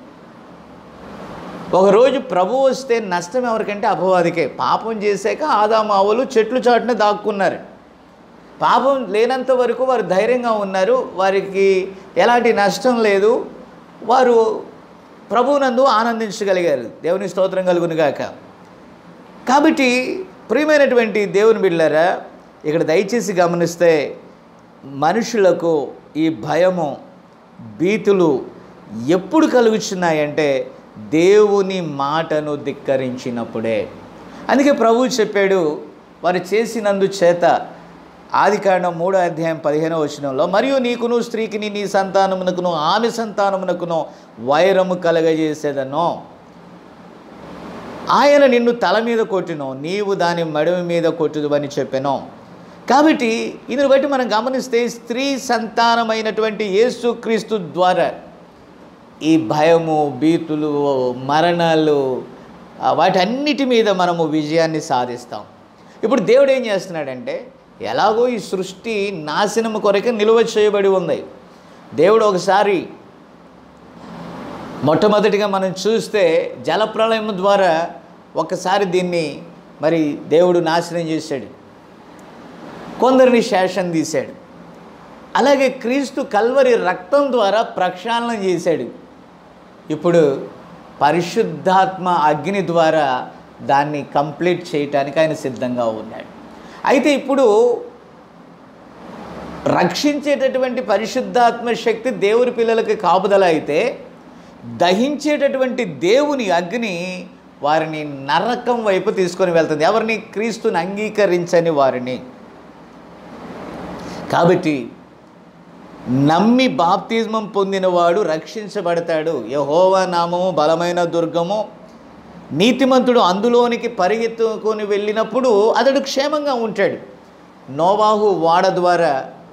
ఒకరోజు ప్రభు వస్తే నష్టం ఎవరికంటే అపవాదికే పాపం చేశాక ఆదామావులు చెట్లు చాటున దాక్కున్నారు పాపం లేనంత వరకు వారు ధైర్యంగా ఉన్నారు వారికి ఎలాంటి నష్టం లేదు వారు ప్రభువునందు ఆనందించగలిగారు దేవుని స్తోత్రం కలుగును గాక కాబట్టి ప్రియమైనటువంటి దేవుని బిడ్డలారా ఇక్కడ దయచేసి గమనిస్తే మనుషులకు ఈ భయము భీతులు ఎప్పుడు కలుగుచున్నాయంటే దేవుని మాటను ధిక్కరించినప్పుడే అందుకే ప్రభువు చెప్పాడు వారు చేసినందు చేత ఆది కాండం మూడో అధ్యాయం పదిహేనో వచనంలో మరియు నీకును స్త్రీకిని నీ సంతానమునకును ఆమె సంతానమునకును వైరము కలగజేసేదనో ఆయన నిన్ను తల మీద కొట్టిను నీవు దాని మడిమి మీద కొట్టుదు అని చెప్పాను కాబట్టి ఇందుని బట్టి మనం గమనిస్తే స్త్రీ సంతానమైనటువంటి యేసుక్రీస్తు ద్వారా ఈ భయము భీతులు మరణాలు ఆ, వాటన్నిటి మీద మనము విజయాన్ని సాధిస్తాం ఇప్పుడు దేవుడు ఏం చేస్తున్నాడంటే ఎలాగో ఈ సృష్టి నాశనము కొరకే నిలువ చేయబడి ఉంది దేవుడు ఒకసారి మొట్టమొదటిగా మనం చూస్తే జలప్రలయం ద్వారా ఒకసారి దీన్ని మరి దేవుడు నాశనం చేశాడు కొందరిని శేషం తీశాడు అలాగే క్రీస్తు కల్వరి రక్తం ద్వారా ప్రక్షాళన చేశాడు ఇప్పుడు పరిశుద్ధాత్మ అగ్ని ద్వారా దాన్ని కంప్లీట్ చేయటానికి ఆయన సిద్ధంగా ఉన్నాడు అయితే ఇప్పుడు రక్షించేటటువంటి పరిశుద్ధాత్మ శక్తి దేవుని పిల్లలకి కాపుదల అయితే దహించేటటువంటి దేవుని అగ్ని వారిని నరకం వైపు తీసుకొని వెళ్తుంది ఎవరిని క్రీస్తుని అంగీకరించని వారిని కాబట్టి నమ్మి బాప్తిజమం పొందినవాడు రక్షించబడతాడు యహోవా నామము బలమైన దుర్గము నీతిమంతుడు అందులోనికి పరిగెత్తుకొని వెళ్ళినప్పుడు అతడు క్షేమంగా ఉంటాడు నోవాహు వాడ ద్వారా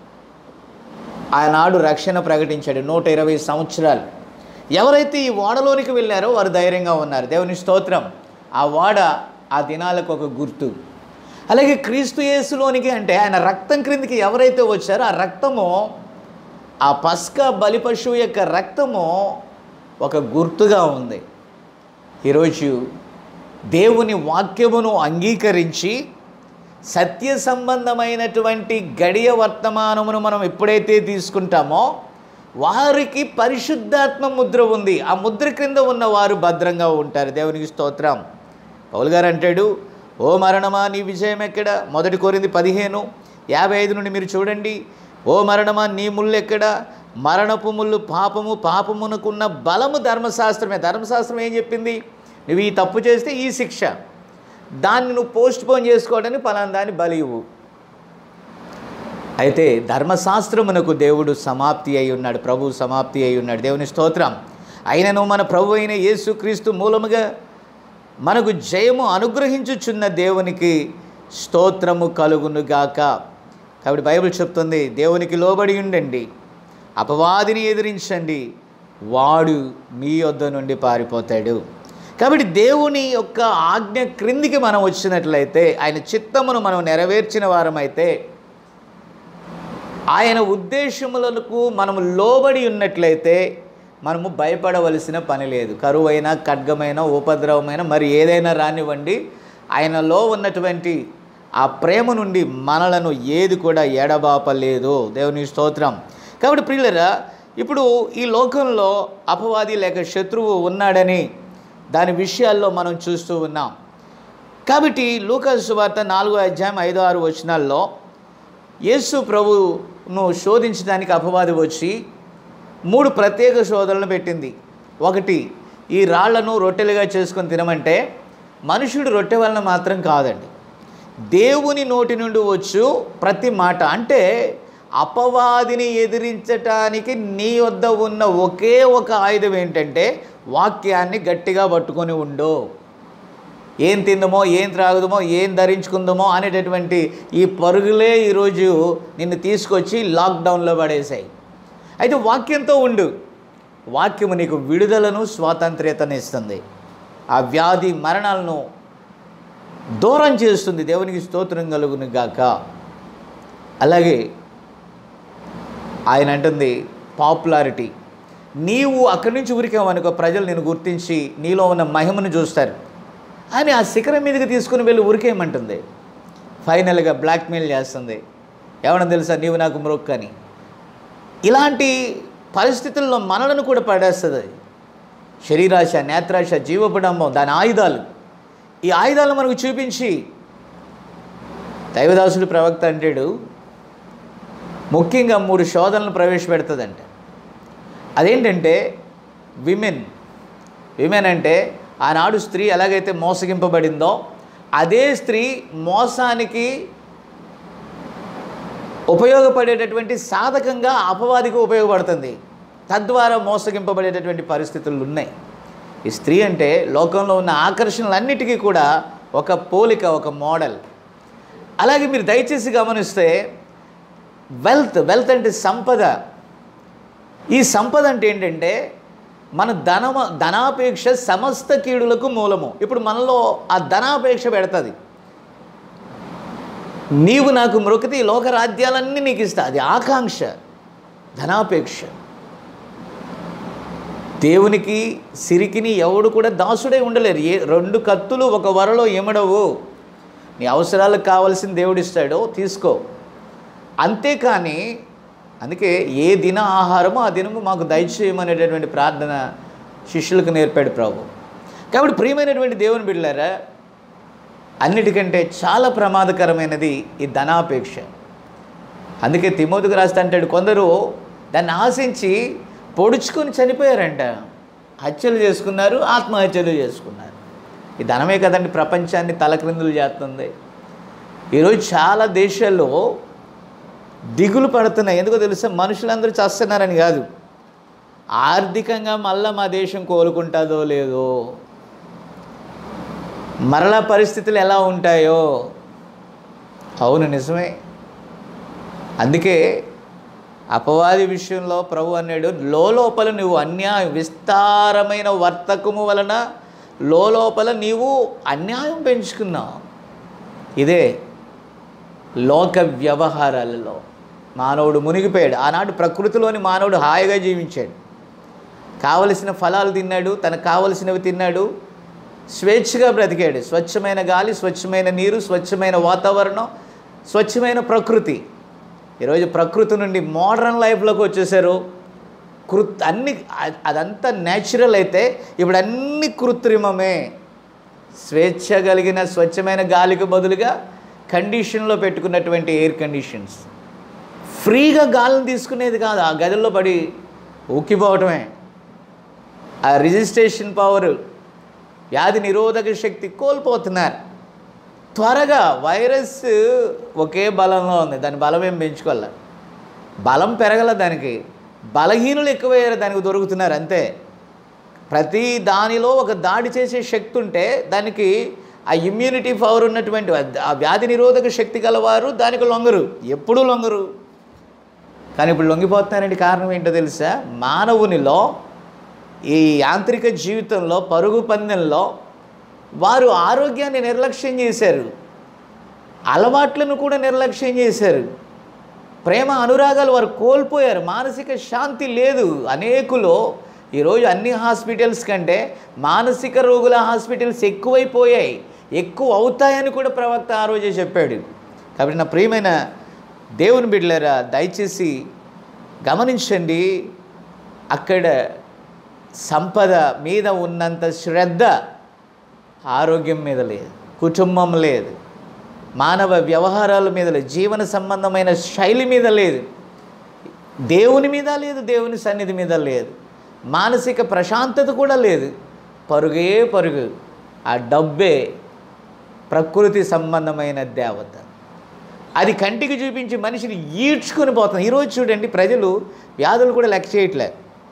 ఆనాడు రక్షణ ప్రకటించాడు నూట ఇరవై సంవత్సరాలు ఎవరైతే ఈ ఓడలోనికి వెళ్ళారో వారు ధైర్యంగా ఉన్నారు దేవుని స్తోత్రం ఆ ఓడ ఆ దినాలకు ఒక గుర్తు అలాగే క్రీస్తు యేసులోనికి అంటే ఆయన రక్తం క్రిందికి ఎవరైతే వచ్చారో ఆ రక్తము ఆ పస్కా బలి పశువు యొక్క రక్తము ఒక గుర్తుగా ఉంది ఈరోజు దేవుని వాక్యమును అంగీకరించి సత్య సంబంధమైనటువంటి గడియ వర్తమానమును మనం ఎప్పుడైతే తీసుకుంటామో వారికి పరిశుద్ధాత్మ ముద్ర ఉంది ఆ ముద్ర క్రింద ఉన్న వారు భద్రంగా ఉంటారు దేవునికి స్తోత్రం పౌల్ గారు అంటాడు ఓ మరణమా నీ విజయం ఎక్కడ మొదటి కోరింది పదిహేను యాభై ఐదు నుండి మీరు చూడండి ఓ మరణమా నీ ముళ్ళు ఎక్కడ మరణపు ముళ్ళు పాపము పాపమునకున్న బలము ధర్మశాస్త్రమే ధర్మశాస్త్రం ఏం చెప్పింది నువ్వు ఈ తప్పు చేస్తే ఈ శిక్ష దాన్ని నువ్వు పోస్ట్ పోన్ చేసుకోవడానికి పలానా దాన్ని బలి ఇవ్వు అయితే ధర్మశాస్త్రమునకు దేవుడు సమాప్తి అయి ఉన్నాడు ప్రభు సమాప్తి అయి ఉన్నాడు దేవుని స్తోత్రం అయినను మన ప్రభు అయిన యేసుక్రీస్తు మూలముగా మనకు జయము అనుగ్రహించుచున్న దేవునికి స్తోత్రము కలుగునుగాక కాబట్టి బైబిల్ చెప్తుంది దేవునికి లోబడి ఉండండి అపవాదిని ఎదిరించండి వాడు మీ వద్ద నుండి పారిపోతాడు కాబట్టి దేవుని యొక్క ఆజ్ఞ క్రిందికి మనం వచ్చినట్లయితే ఆయన చిత్తమును మనం నెరవేర్చిన వారమైతే ఆయన ఉద్దేశములకు మనము లోబడి ఉన్నట్లయితే మనము భయపడవలసిన పని లేదు కరువైన ఖడ్గమైన ఉపద్రవమైన మరి ఏదైనా రానివ్వండి ఆయనలో ఉన్నటువంటి ఆ ప్రేమ నుండి మనలను ఏది కూడా ఎడబాపలేదు దేవుని స్తోత్రం కాబట్టి ప్రియులరా ఇప్పుడు ఈ లోకంలో అపవాది లేక శత్రువు ఉన్నాడని దాని విషయాల్లో మనం చూస్తూ ఉన్నాం కాబట్టి లూకాసు వార్త నాలుగో అధ్యాయం ఐదో ఆరు వచనాల్లో యేసు ప్రభువును శోధించడానికి అపవాది వచ్చి మూడు ప్రత్యేక శోధనలు పెట్టింది ఒకటి ఈ రాళ్లను రొట్టెలుగా చేసుకొని తినమంటే మనుషుడు రొట్టె వలన మాత్రం కాదండి దేవుని నోటి నుండి వచ్చు ప్రతి మాట అంటే అపవాదిని ఎదిరించటానికి నీ వద్ద ఉన్న ఒకే ఒక ఆయుధం ఏంటంటే వాక్యాన్ని గట్టిగా పట్టుకొని ఉండు ఏం తిందమో ఏం త్రాగుదమో ఏం ధరించుకుందామో అనేటటువంటి ఈ పరుగులే ఈరోజు నిన్ను తీసుకొచ్చి లాక్డౌన్లో పడేశాయి అయితే వాక్యంతో ఉండు వాక్యము నీకు విడుదలను స్వాతంత్ర్యతను ఇస్తుంది ఆ వ్యాధి మరణాలను దూరం చేస్తుంది దేవునికి స్తోత్రం కలుగును గాక అలాగే ఆయన అంటుంది పాపులారిటీ నీవు అక్కడి నుంచి ఉరికావనుకో ప్రజలు నేను గుర్తించి నీలో ఉన్న మహిమను చూస్తారు అని ఆ శిఖరం మీదకి తీసుకుని వెళ్ళి ఉరికేయమంటుంది ఫైనల్గా బ్లాక్మెయిల్ చేస్తుంది ఏమన్నా తెలుసా నీవు నాకు మొక్కని ఇలాంటి పరిస్థితుల్లో మనలను కూడా పడేస్తుంది శరీరాశ నేత్రాశ జీవపడంబం దాని ఆయుధాలు ఈ ఆయుధాలు మనకు చూపించి దైవదాసుడు ప్రవక్త అంటాడు ముఖ్యంగా మూడు శోధనలు ప్రవేశపెడుతుందంట అదేంటంటే విమెన్ విమెన్ అంటే ఆనాడు స్త్రీ ఎలాగైతే మోసగింపబడిందో అదే స్త్రీ మోసానికి ఉపయోగపడేటటువంటి సాధకంగా అపవాదికి ఉపయోగపడుతుంది తద్వారా మోసగింపబడేటటువంటి పరిస్థితులు ఉన్నాయి ఈ స్త్రీ అంటే లోకంలో ఉన్న ఆకర్షణలన్నిటికీ కూడా ఒక పోలిక ఒక మోడల్ అలాగే మీరు దయచేసి గమనిస్తే వెల్త్ వెల్త్ అంటే సంపద ఈ సంపద అంటే ఏంటంటే మన ధనమ ధనాపేక్ష సమస్త కీడులకు మూలము ఇప్పుడు మనలో ఆ ధనాపేక్ష పెడుతుంది నీవు నాకు మృకతి లోక రాజ్యాలన్నీ నీకు ఇస్తా అది ఆకాంక్ష ధనాపేక్ష దేవునికి సిరికిని ఎవడు కూడా దాసుడే ఉండలేరు ఏ రెండు కత్తులు ఒక వరలో ఎమడవు నీ అవసరాలకు కావలసిన దేవుడిస్తాడో తీసుకో అంతేకాని అందుకే ఏ దిన ఆహారమో ఆ దినము మాకు దయచేయమనేటటువంటి ప్రార్థన శిష్యులకు నేర్పాడు ప్రభు కాబట్టి ప్రియమైనటువంటి దేవుని బిడ్డలారా అన్నిటికంటే చాలా ప్రమాదకరమైనది ఈ ధనాపేక్ష అందుకే తిమోతికి రాస్తా అంటాడు కొందరు దాన్ని ఆశించి పొడుచుకొని చనిపోయారంట హత్యలు చేసుకున్నారు ఆత్మహత్యలు చేసుకున్నారు ఈ ధనమే కదండి ప్రపంచాన్ని తలక్రిందులు చేస్తుంది ఈరోజు చాలా దేశాల్లో దిగులు పడుతున్నాయి ఎందుకో తెలుసా మనుషులందరూ చేస్తున్నారని కాదు ఆర్థికంగా మళ్ళా మా దేశం కోలుకుంటుందో లేదో మరలా పరిస్థితులు ఎలా ఉంటాయో అవును నిజమే అందుకే అపవాది విషయంలో ప్రభు అన్నాడు లోపల నువ్వు అన్యాయం విస్తారమైన వర్తకము వలన లోపల నీవు అన్యాయం పెంచుకున్నావు ఇదే లోక వ్యవహారాలలో మానవుడు మునిగిపోయాడు ఆనాడు ప్రకృతిలోని మానవుడు హాయిగా జీవించాడు కావలసిన ఫలాలు తిన్నాడు తనకు కావలసినవి తిన్నాడు స్వేచ్ఛగా బ్రతికాడు స్వచ్ఛమైన గాలి స్వచ్ఛమైన నీరు స్వచ్ఛమైన వాతావరణం స్వచ్ఛమైన ప్రకృతి ఈరోజు ప్రకృతి నుండి మోడర్న్ లైఫ్లోకి వచ్చేసారు కృత్ అన్ని అ- అదంతా న్యాచురల్ అయితే ఇప్పుడు అన్ని కృత్రిమమే స్వేచ్ఛ కలిగిన స్వచ్ఛమైన గాలికి బదులుగా కండిషన్లో పెట్టుకున్నటువంటి ఎయిర్ కండిషన్స్ ఫ్రీగా గాలిని తీసుకునేది కాదు ఆ గదిలో పడి ఉక్కిపోవటమే ఆ రిజిస్ట్రేషన్ పవర్ వ్యాధి నిరోధక శక్తి కోల్పోతున్నారు త్వరగా వైరస్ ఒకే బలంలో ఉంది దాని బలం ఏం పెంచుకోవాలి బలం పెరగల దానికి బలహీనులు ఎక్కువయ్యారు దానికి దొరుకుతున్నారు అంతే ప్రతి దానిలో ఒక దాడి చేసే శక్తి ఉంటే దానికి ఆ ఇమ్యూనిటీ పవర్ ఉన్నటువంటి ఆ వ్యాధి నిరోధక శక్తి గలవారు దానికి లొంగరు ఎప్పుడూ లొంగరు కానీ ఇప్పుడు లొంగిపోతున్నారండి కారణం ఏంటో తెలుసా మానవునిలో ఈ యాంత్రిక జీవితంలో పరుగు పందెంలో వారు ఆరోగ్యాన్ని నిర్లక్ష్యం చేశారు అలవాట్లను కూడా నిర్లక్ష్యం చేశారు ప్రేమ అనురాగాలు వారు కోల్పోయారు మానసిక శాంతి లేదు అనేకులు ఈరోజు అన్ని హాస్పిటల్స్ కంటే మానసిక రోగుల హాస్పిటల్స్ ఎక్కువైపోయాయి ఎక్కువ అవుతాయని కూడా ప్రవక్త ఆ రోజే చెప్పాడు కాబట్టి నా ప్రియమైన దేవుని బిడ్డలారా దయచేసి గమనించండి అక్కడ సంపద మీద ఉన్నంత శ్రద్ధ ఆరోగ్యం మీద లేదు కుటుంబం లేదు మానవ వ్యవహారాల మీద లేదు జీవన సంబంధమైన శైలి మీద లేదు దేవుని మీద లేదు దేవుని సన్నిధి మీద లేదు మానసిక ప్రశాంతత కూడా లేదు పరుగే పరుగు ఆ డబ్బే ప్రకృతి సంబంధమైన దేవత అది కంటికి చూపించి మనిషిని ఈడ్చుకొని పోతుంది ఈరోజు చూడండి ప్రజలు వ్యాధులు కూడా లెక్క చేయట్లే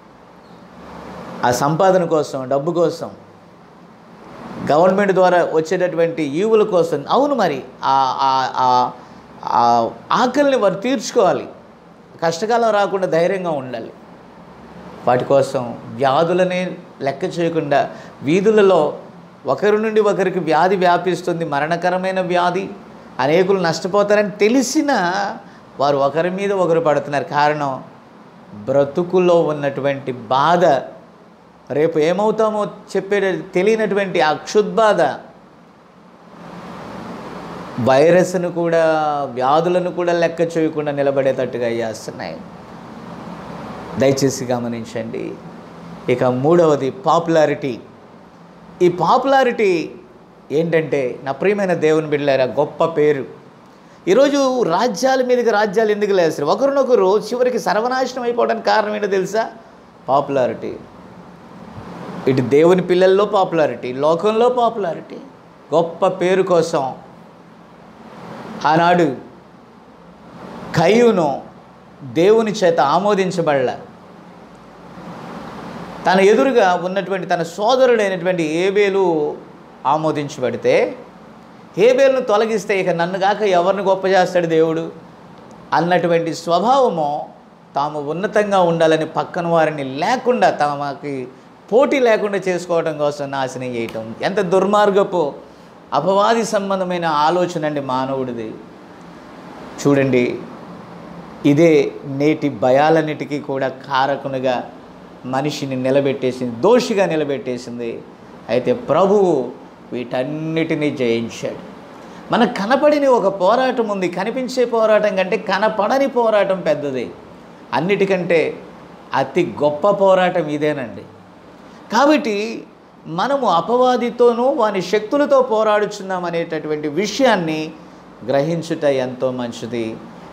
ఆ సంపాదన కోసం డబ్బు కోసం గవర్నమెంట్ ద్వారా వచ్చేటటువంటి ఈవుల కోసం అవును మరి ఆ- ఆ- ఆ- ఆ ఆకలిని వారు తీర్చుకోవాలి కష్టకాలం రాకుండా ధైర్యంగా ఉండాలి వాటి కోసం వ్యాధులనే లెక్క చేయకుండా వీధులలో ఒకరి నుండి ఒకరికి వ్యాధి వ్యాపిస్తుంది మరణకరమైన వ్యాధి అనేకులు నష్టపోతారని తెలిసినా వారు ఒకరి మీద ఒకరు పడుతున్నారు కారణం బ్రతుకులో ఉన్నటువంటి బాధ రేపు ఏమవుతామో చెప్పే తెలియనటువంటి ఆ క్షుద్బాధ వైరస్ను కూడా వ్యాధులను కూడా లెక్క చేయకుండా నిలబడేటట్టుగా చేస్తున్నాయి దయచేసి గమనించండి ఇక మూడవది పాపులారిటీ ఈ పాపులారిటీ ఏంటంటే నా ప్రియమైన దేవుని బిడ్డలారా గొప్ప పేరు ఈరోజు రాజ్యాల మీదకి రాజ్యాలు ఎందుకు లేస్తారు ఒకరినొకరు చివరికి సర్వనాశనం అయిపోవడానికి కారణం ఏంటో తెలుసా పాపులారిటీ ఇటు దేవుని పిల్లల్లో పాపులారిటీ లోకంలో పాపులారిటీ గొప్ప పేరు కోసం ఆనాడు కయ్యూను దేవుని చేత ఆమోదించబడల తన ఎదురుగా ఉన్నటువంటి తన సోదరుడైనటువంటి ఏబేలు ఆమోదించబడితే హేబేలును తొలగిస్తే ఇక నన్ను కాక ఎవరిని గొప్ప చేస్తాడు దేవుడు అన్నటువంటి స్వభావము తాము ఉన్నతంగా ఉండాలని పక్కన వారిని లేకుండా తమకి పోటీ లేకుండా చేసుకోవడం కోసం నాశనం చేయటం ఎంత దుర్మార్గపు అపవాది సంబంధమైన ఆలోచన అండి మానవుడిది చూడండి ఇదే నేటి భయాలన్నిటికీ కూడా కారకునిగా మనిషిని నిలబెట్టేసింది దోషిగా నిలబెట్టేసింది అయితే ప్రభువు వీటన్నిటినీ జయించాడు మనకు కనపడిన ఒక పోరాటం ఉంది కనిపించే పోరాటం కంటే కనపడని పోరాటం పెద్దది అన్నిటికంటే అతి గొప్ప పోరాటం ఇదేనండి కాబట్టి మనము అపవాదితోనూ వాని శక్తులతో పోరాడుచున్నాం అనేటటువంటి విషయాన్ని గ్రహించుట ఎంతో మంచిది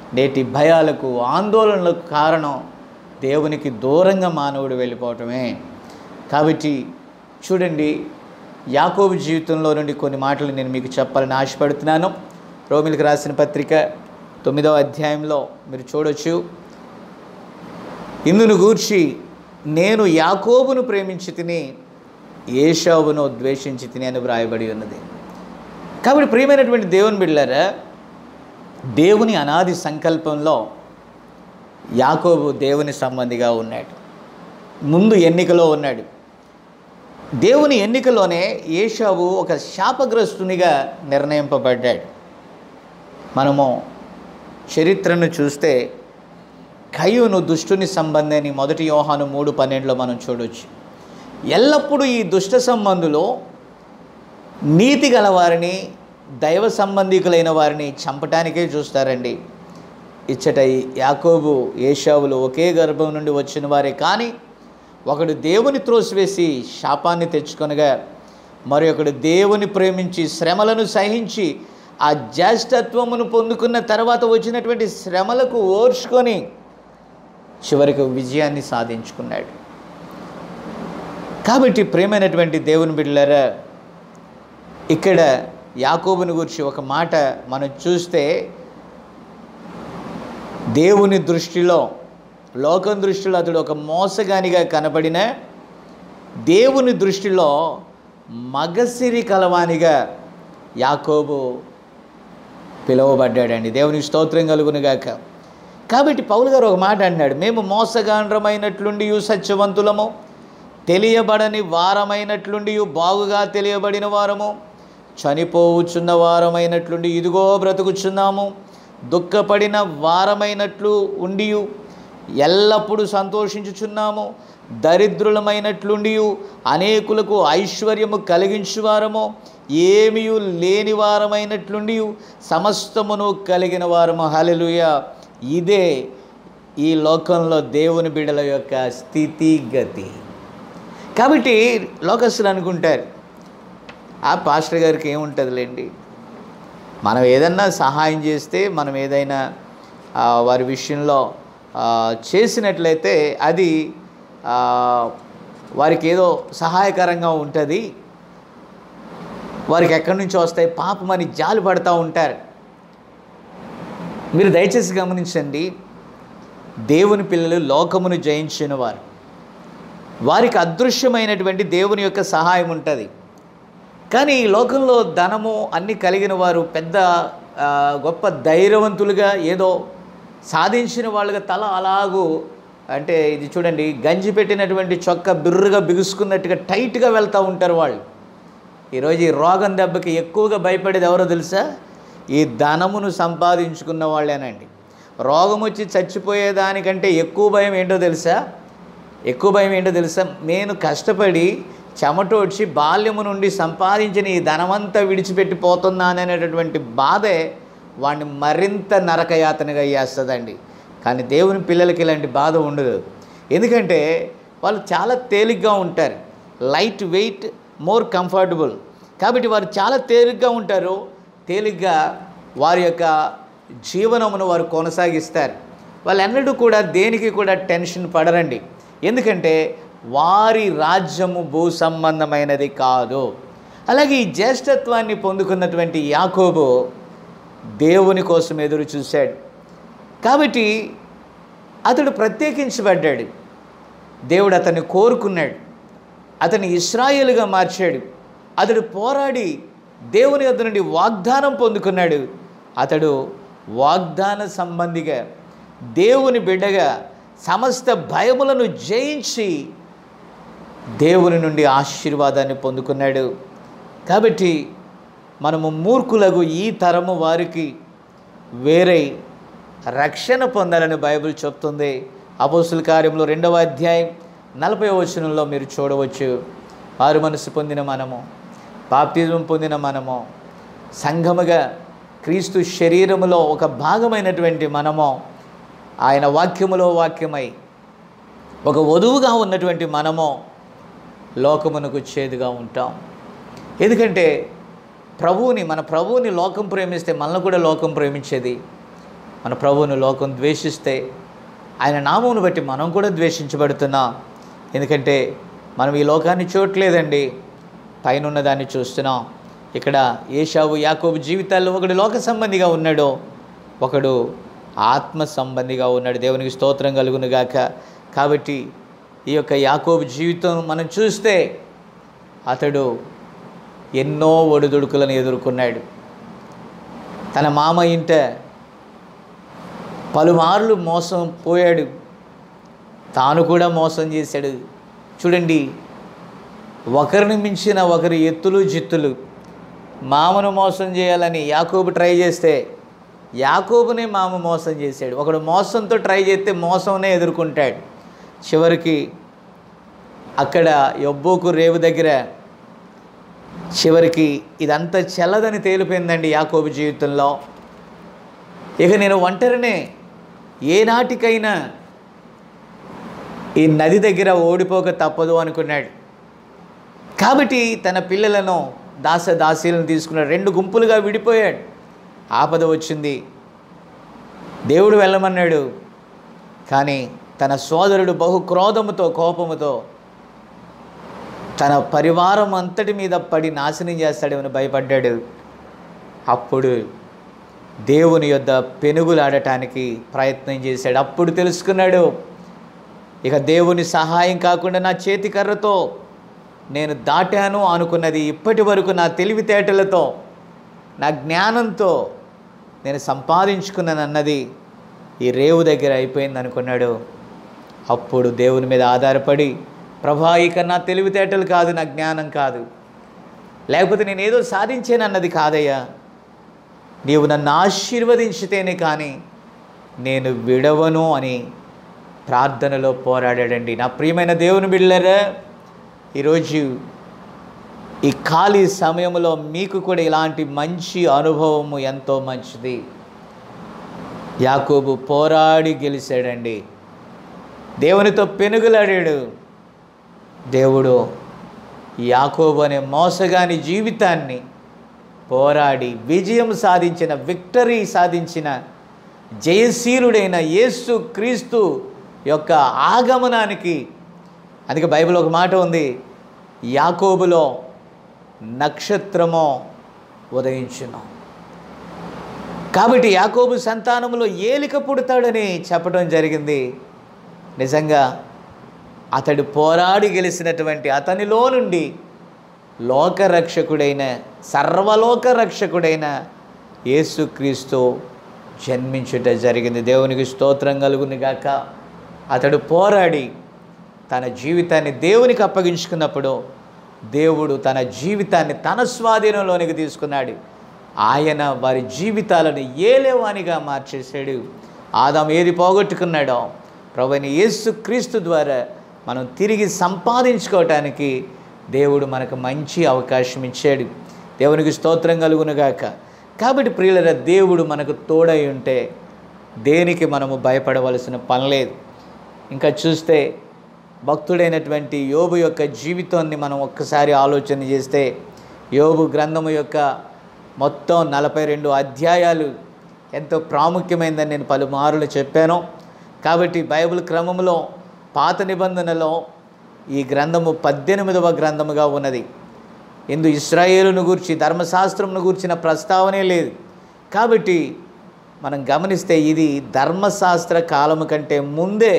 నేటి భయాలకు ఆందోళనలకు కారణం దేవునికి దూరంగా మానవుడు వెళ్ళిపోవటమే కాబట్టి చూడండి యాకోబు జీవితంలో నుండి కొన్ని మాటలు నేను మీకు చెప్పాలని ఆశపడుతున్నాను రోమిలకు రాసిన పత్రిక తొమ్మిదవ అధ్యాయంలో మీరు చూడొచ్చు ఇందును గూర్చి నేను యాకోబును ప్రేమించి తిని ఏషావును ద్వేషించి తిని అని వ్రాయబడి ఉన్నది కాబట్టి ప్రియమైనటువంటి దేవుని బిడ్డారా దేవుని అనాది సంకల్పంలో యాకోబు దేవుని సంబంధిగా ఉన్నాడు ముందు ఎన్నికలో ఉన్నాడు దేవుని ఎన్నికలోనే ఏషావు ఒక శాపగ్రస్తునిగా నిర్ణయింపబడ్డాడు మనము చరిత్రను చూస్తే కయ్యూను దుష్టుని సంబంధి అని మొదటి యోహాను మూడు పన్నెండులో మనం చూడొచ్చు ఎల్లప్పుడూ ఈ దుష్ట సంబంధులు నీతి గల వారిని దైవ సంబంధికులైన వారిని చంపటానికే చూస్తారండి ఇచ్చట ఈ యాకోబు ఏషావులు ఒకే గర్భం నుండి వచ్చిన వారే కానీ ఒకడు దేవుని త్రోసివేసి శాపాన్ని తెచ్చుకొనగా మరి ఒకడు దేవుని ప్రేమించి శ్రమలను సహించి ఆ జ్యేష్ఠత్వమును పొందుకున్న తర్వాత వచ్చినటువంటి శ్రమలకు ఓర్చుకొని చివరికి విజయాన్ని సాధించుకున్నాడు కాబట్టి ప్రేమైనటువంటి దేవుని బిడ్డలారా ఇక్కడ యాకోబుని గురించి ఒక మాట మనం చూస్తే దేవుని దృష్టిలో లోకం దృష్టిలో అతడు ఒక మోసగానిగా కనబడిన దేవుని దృష్టిలో మగసిరి కలవానిగా యాకోబు పిలువబడ్డాడండి దేవునికి స్తోత్రం కలుగునుగాక కాబట్టి పౌలు గారు ఒక మాట అన్నాడు మేము మోసగాండ్రమైనట్లుండి సత్యవంతులము తెలియబడని వారమైనట్లుండి బాగుగా తెలియబడిన వారము చనిపోవుచున్న వారమైనట్లుండి ఇదిగో బ్రతుకుచున్నాము దుఃఖపడిన వారమైనట్లు ఉండి ఎల్లప్పుడూ సంతోషించుచున్నాము దరిద్రులమైనట్లుండి అనేకులకు ఐశ్వర్యము కలిగించువారము ఏమీ లేని వారమైనట్లుండి సమస్తమును కలిగిన వారము హలెలుయ ఇదే ఈ లోకంలో దేవుని బిడల యొక్క స్థితిగతి కాబట్టి లోకస్తులు అనుకుంటారు ఆ పాస్టర్ గారికి ఏముంటుందిలేండి మనం ఏదన్నా సహాయం చేస్తే మనం ఏదైనా ఆ, వారి విషయంలో ఆ, చేసినట్లయితే అది ఆ, వారికి ఏదో సహాయకరంగా ఉంటుంది వారికి ఎక్కడి నుంచి వస్తాయి పాపమని జాలి పడుతూ ఉంటారు మీరు దయచేసి గమనించండి దేవుని పిల్లలు లోకమును జయించిన వారు వారికి అదృశ్యమైనటువంటి దేవుని యొక్క సహాయం ఉంటుంది కానీ ఈ లోకంలో ధనము అన్ని కలిగిన వారు పెద్ద ఆ, గొప్ప ధైర్యవంతులుగా ఏదో సాధించిన వాళ్ళుగా తల అలాగూ అంటే ఇది చూడండి గంజి పెట్టినటువంటి చొక్క బిర్రుగా బిగుసుకున్నట్టుగా టైట్గా వెళ్తూ ఉంటారు వాళ్ళు ఈరోజు ఈ రోగం దెబ్బకి ఎక్కువగా భయపడేది ఎవరో తెలుసా ఈ ధనమును సంపాదించుకున్న వాళ్ళేనండి రోగం వచ్చి చచ్చిపోయేదానికంటే ఎక్కువ భయం ఏంటో తెలుసా ఎక్కువ భయం ఏంటో తెలుసా నేను కష్టపడి చెమటోడ్చి బాల్యము నుండి సంపాదించిన ఈ ధనమంతా విడిచిపెట్టి పోతున్నాననేటటువంటి బాధే వాడిని మరింత నరకయాతనగా చేస్తుందండి కానీ దేవుని పిల్లలకి ఇలాంటి బాధ ఉండదు ఎందుకంటే వాళ్ళు చాలా తేలిగ్గా ఉంటారు లైట్ వెయిట్ మోర్ కంఫర్టబుల్ కాబట్టి వారు చాలా తేలిగ్గా ఉంటారు తేలిగ్గా వారి యొక్క జీవనమును వారు కొనసాగిస్తారు వాళ్ళెన్నడూ కూడా దేనికి కూడా టెన్షన్ పడరండి ఎందుకంటే వారి రాజ్యము భూ సంబంధమైనది కాదు అలాగే ఈ జ్యేష్ఠత్వాన్ని పొందుకున్నటువంటి యాకోబు దేవుని కోసం ఎదురు చూశాడు కాబట్టి అతడు ప్రత్యేకించబడ్డాడు దేవుడు అతన్ని కోరుకున్నాడు అతన్ని ఇస్రాయేలుగా మార్చాడు అతడు పోరాడి దేవుని వద్ద నుండి వాగ్దానం పొందుకున్నాడు అతడు వాగ్దాన సంబంధిగా దేవుని బిడ్డగా సమస్త భయములను జయించి దేవుని నుండి ఆశీర్వాదాన్ని పొందుకున్నాడు కాబట్టి మనము మూర్ఖులకు ఈ తరము వారికి వేరే రక్షణ పొందాలని బైబిల్ చెప్తుంది అపోస్తుల కార్యంలో రెండవ అధ్యాయం నలభై వచనంలో మీరు చూడవచ్చు ఆరు మనసు పొందిన మనము బాప్తిజం పొందిన మనము సంఘముగా క్రీస్తు శరీరములో ఒక భాగమైనటువంటి మనము ఆయన వాక్యములో వాక్యమై ఒక వధువుగా ఉన్నటువంటి మనము లోకమునకు చేదుగా ఉంటాం ఎందుకంటే ప్రభువుని మన ప్రభువుని లోకం ప్రేమిస్తే మనల్ని కూడా లోకం ప్రేమించేది మన ప్రభువును లోకం ద్వేషిస్తే ఆయన నామమును బట్టి మనం కూడా ద్వేషించబడుతున్నాం ఎందుకంటే మనం ఈ లోకాన్ని చూడట్లేదండి పైన ఉన్న దాన్ని చూస్తున్నాం ఇక్కడ ఏషావు యాకోబు జీవితాల్లో ఒకడు లోక సంబంధిగా ఉన్నాడు ఒకడు ఆత్మ సంబంధిగా ఉన్నాడు దేవునికి స్తోత్రం కలుగును గాక కాబట్టి ఈ యొక్క యాకోబు జీవితం మనం చూస్తే అతడు ఎన్నో ఒడిదుడుకులను ఎదుర్కొన్నాడు తన మామ ఇంట పలుమార్లు మోసం పోయాడు తాను కూడా మోసం చేశాడు చూడండి ఒకరిని మించిన ఒకరి ఎత్తులు జిత్తులు మామను మోసం చేయాలని యాకోబు ట్రై చేస్తే యాకోబునే మామ మోసం చేశాడు ఒకడు మోసంతో ట్రై చేస్తే మోసంనే ఎదుర్కొంటాడు చివరికి అక్కడ యొబ్బోకు రేవు దగ్గర చివరికి ఇదంతా చెల్లదని తేలిపోయిందండి యాకోబు జీవితంలో ఇక నేను ఒంటరినే ఏనాటికైనా ఈ నది దగ్గర ఓడిపోక తప్పదు అనుకున్నాడు కాబట్టి తన పిల్లలను దాస దాసీలను తీసుకున్నాడు రెండు గుంపులుగా విడిపోయాడు ఆపద వచ్చింది దేవుడు వెళ్ళమన్నాడు కానీ తన సోదరుడు బహు క్రోధముతో కోపముతో తన పరివారం అంతటి మీద పడి నాశనం చేస్తాడేమని భయపడ్డాడు అప్పుడు దేవుని యొద్ద పెనుగులాడటానికి ప్రయత్నం చేశాడు అప్పుడు తెలుసుకున్నాడు ఇక దేవుని సహాయం కాకుండా నా చేతి కర్రతో నేను దాటాను అనుకున్నది ఇప్పటి వరకు నా తెలివితేటలతో నా జ్ఞానంతో నేను సంపాదించుకున్నాను అన్నది ఈ రేవు దగ్గర అయిపోయింది అనుకున్నాడు అప్పుడు దేవుని మీద ఆధారపడి ప్రభా ఇక నా తెలివితేటలు కాదు నా జ్ఞానం కాదు లేకపోతే నేను ఏదో సాధించాను అన్నది కాదయ్యా నీవు నన్ను ఆశీర్వదించితేనే కానీ నేను విడవను అని ప్రార్థనలో పోరాడాడండి నా ప్రియమైన దేవుని బిళ్ళరా ఈరోజు ఈ ఖాళీ సమయంలో మీకు కూడా ఇలాంటి మంచి అనుభవము ఎంతో మంచిది యాకోబు పోరాడి గెలిచాడండి దేవునితో పెనుగులాడాడు దేవుడు యాకోబు అనే మోసగాని జీవితాన్ని పోరాడి విజయం సాధించిన విక్టరీ సాధించిన జయశీలుడైన యేసు క్రీస్తు యొక్క ఆగమనానికి అందుకే బైబిల్ ఒక మాట ఉంది యాకోబులో నక్షత్రమో ఉదయించును కాబట్టి యాకోబు సంతానములో ఏలిక పుడతాడని చెప్పడం జరిగింది నిజంగా అతడు పోరాడి గెలిచినటువంటి అతనిలో నుండి లోకరక్షకుడైన సర్వలోక రక్షకుడైన యేసుక్రీస్తు జన్మించుట జరిగింది దేవునికి స్తోత్రం కలుగుని గాక అతడు పోరాడి తన జీవితాన్ని దేవునికి అప్పగించుకున్నప్పుడు దేవుడు తన జీవితాన్ని తన స్వాధీనంలోనికి తీసుకున్నాడు ఆయన వారి జీవితాలను ఏలేవానిగా మార్చేశాడు ఆదాం ఏది పోగొట్టుకున్నాడో ప్రభుని యేసు క్రీస్తు ద్వారా మనం తిరిగి సంపాదించుకోవటానికి దేవుడు మనకు మంచి అవకాశం ఇచ్చాడు దేవునికి స్తోత్రం కలుగునుగాక కాబట్టి ప్రియులర దేవుడు మనకు తోడై ఉంటే దేనికి మనము భయపడవలసిన పని లేదు ఇంకా చూస్తే భక్తుడైనటువంటి యోబు యొక్క జీవితాన్ని మనం ఒక్కసారి ఆలోచన చేస్తే యోబు గ్రంథము యొక్క మొత్తం నలభై రెండు అధ్యాయాలు ఎంతో ప్రాముఖ్యమైందని నేను పలుమారులు చెప్పాను కాబట్టి బైబిల్ క్రమంలో పాత నిబంధనలో ఈ గ్రంథము పద్దెనిమిదవ గ్రంథముగా ఉన్నది ఇందు ఇస్రాయేలును గూర్చి ధర్మశాస్త్రమును గూర్చిన ప్రస్తావనే లేదు కాబట్టి మనం గమనిస్తే ఇది ధర్మశాస్త్ర కాలము కంటే ముందే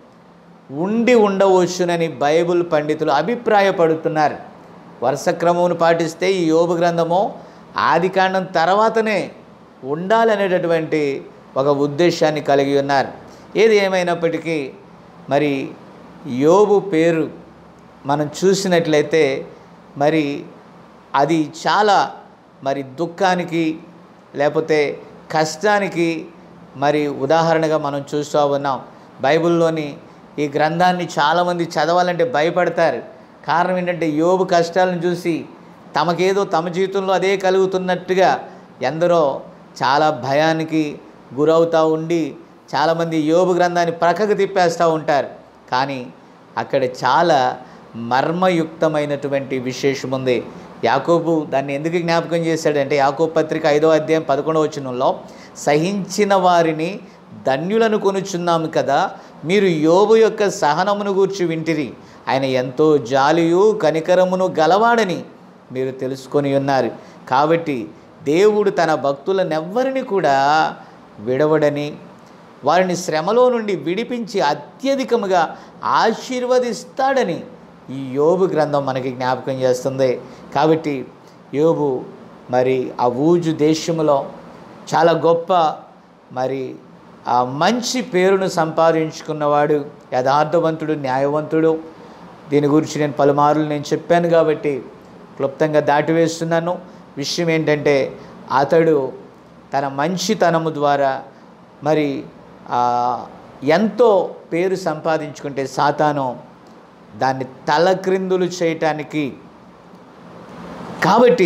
ఉండి ఉండవచ్చునని బైబిల్ పండితులు అభిప్రాయపడుతున్నారు వరుస క్రమమును పాటిస్తే ఈ యోబు గ్రంథము ఆదికాండం తర్వాతనే ఉండాలనేటటువంటి ఒక ఉద్దేశాన్ని కలిగి ఉన్నారు ఏది ఏమైనప్పటికీ మరి యోబు పేరు మనం చూసినట్లయితే మరి అది చాలా మరి దుఃఖానికి లేకపోతే కష్టానికి మరి ఉదాహరణగా మనం చూస్తూ ఉన్నాం బైబిల్లోని ఈ గ్రంథాన్ని చాలామంది చదవాలంటే భయపడతారు కారణం ఏంటంటే యోబు కష్టాలను చూసి తమకేదో తమ జీవితంలో అదే కలుగుతున్నట్టుగా ఎందరో చాలా భయానికి గురవుతూ ఉండి చాలామంది యోబు గ్రంథాన్ని ప్రక్కకు తిప్పేస్తూ ఉంటారు కానీ అక్కడ చాలా మర్మయుక్తమైనటువంటి విశేషం ఉంది యాకోబు దాన్ని ఎందుకు జ్ఞాపకం చేశాడంటే యాకోబు పత్రిక ఐదో అధ్యాయం పదకొండవ వచనంలో సహించిన వారిని ధన్యులను కొనుచున్నాము కదా మీరు యోబు యొక్క సహనమును గూర్చి వింటిరి ఆయన ఎంతో జాలియు కనికరమును గలవాడని మీరు తెలుసుకొని ఉన్నారు కాబట్టి దేవుడు తన భక్తులనెవ్వరిని కూడా విడవడని వారిని శ్రమలో నుండి విడిపించి అత్యధికముగా ఆశీర్వదిస్తాడని ఈ యోబు గ్రంథం మనకి జ్ఞాపకం చేస్తుంది కాబట్టి యోబు మరి ఆ ఊజు దేశంలో చాలా గొప్ప మరి ఆ మంచి పేరును సంపాదించుకున్నవాడు యథార్థవంతుడు న్యాయవంతుడు దీని గురించి నేను పలుమార్లు నేను చెప్పాను కాబట్టి క్లుప్తంగా దాటివేస్తున్నాను విషయం ఏంటంటే అతడు తన మంచితనము ద్వారా మరి ఆ, ఎంతో పేరు సంపాదించుకుంటే సాతాను దాన్ని తలక్రిందులు చేయటానికి కాబట్టి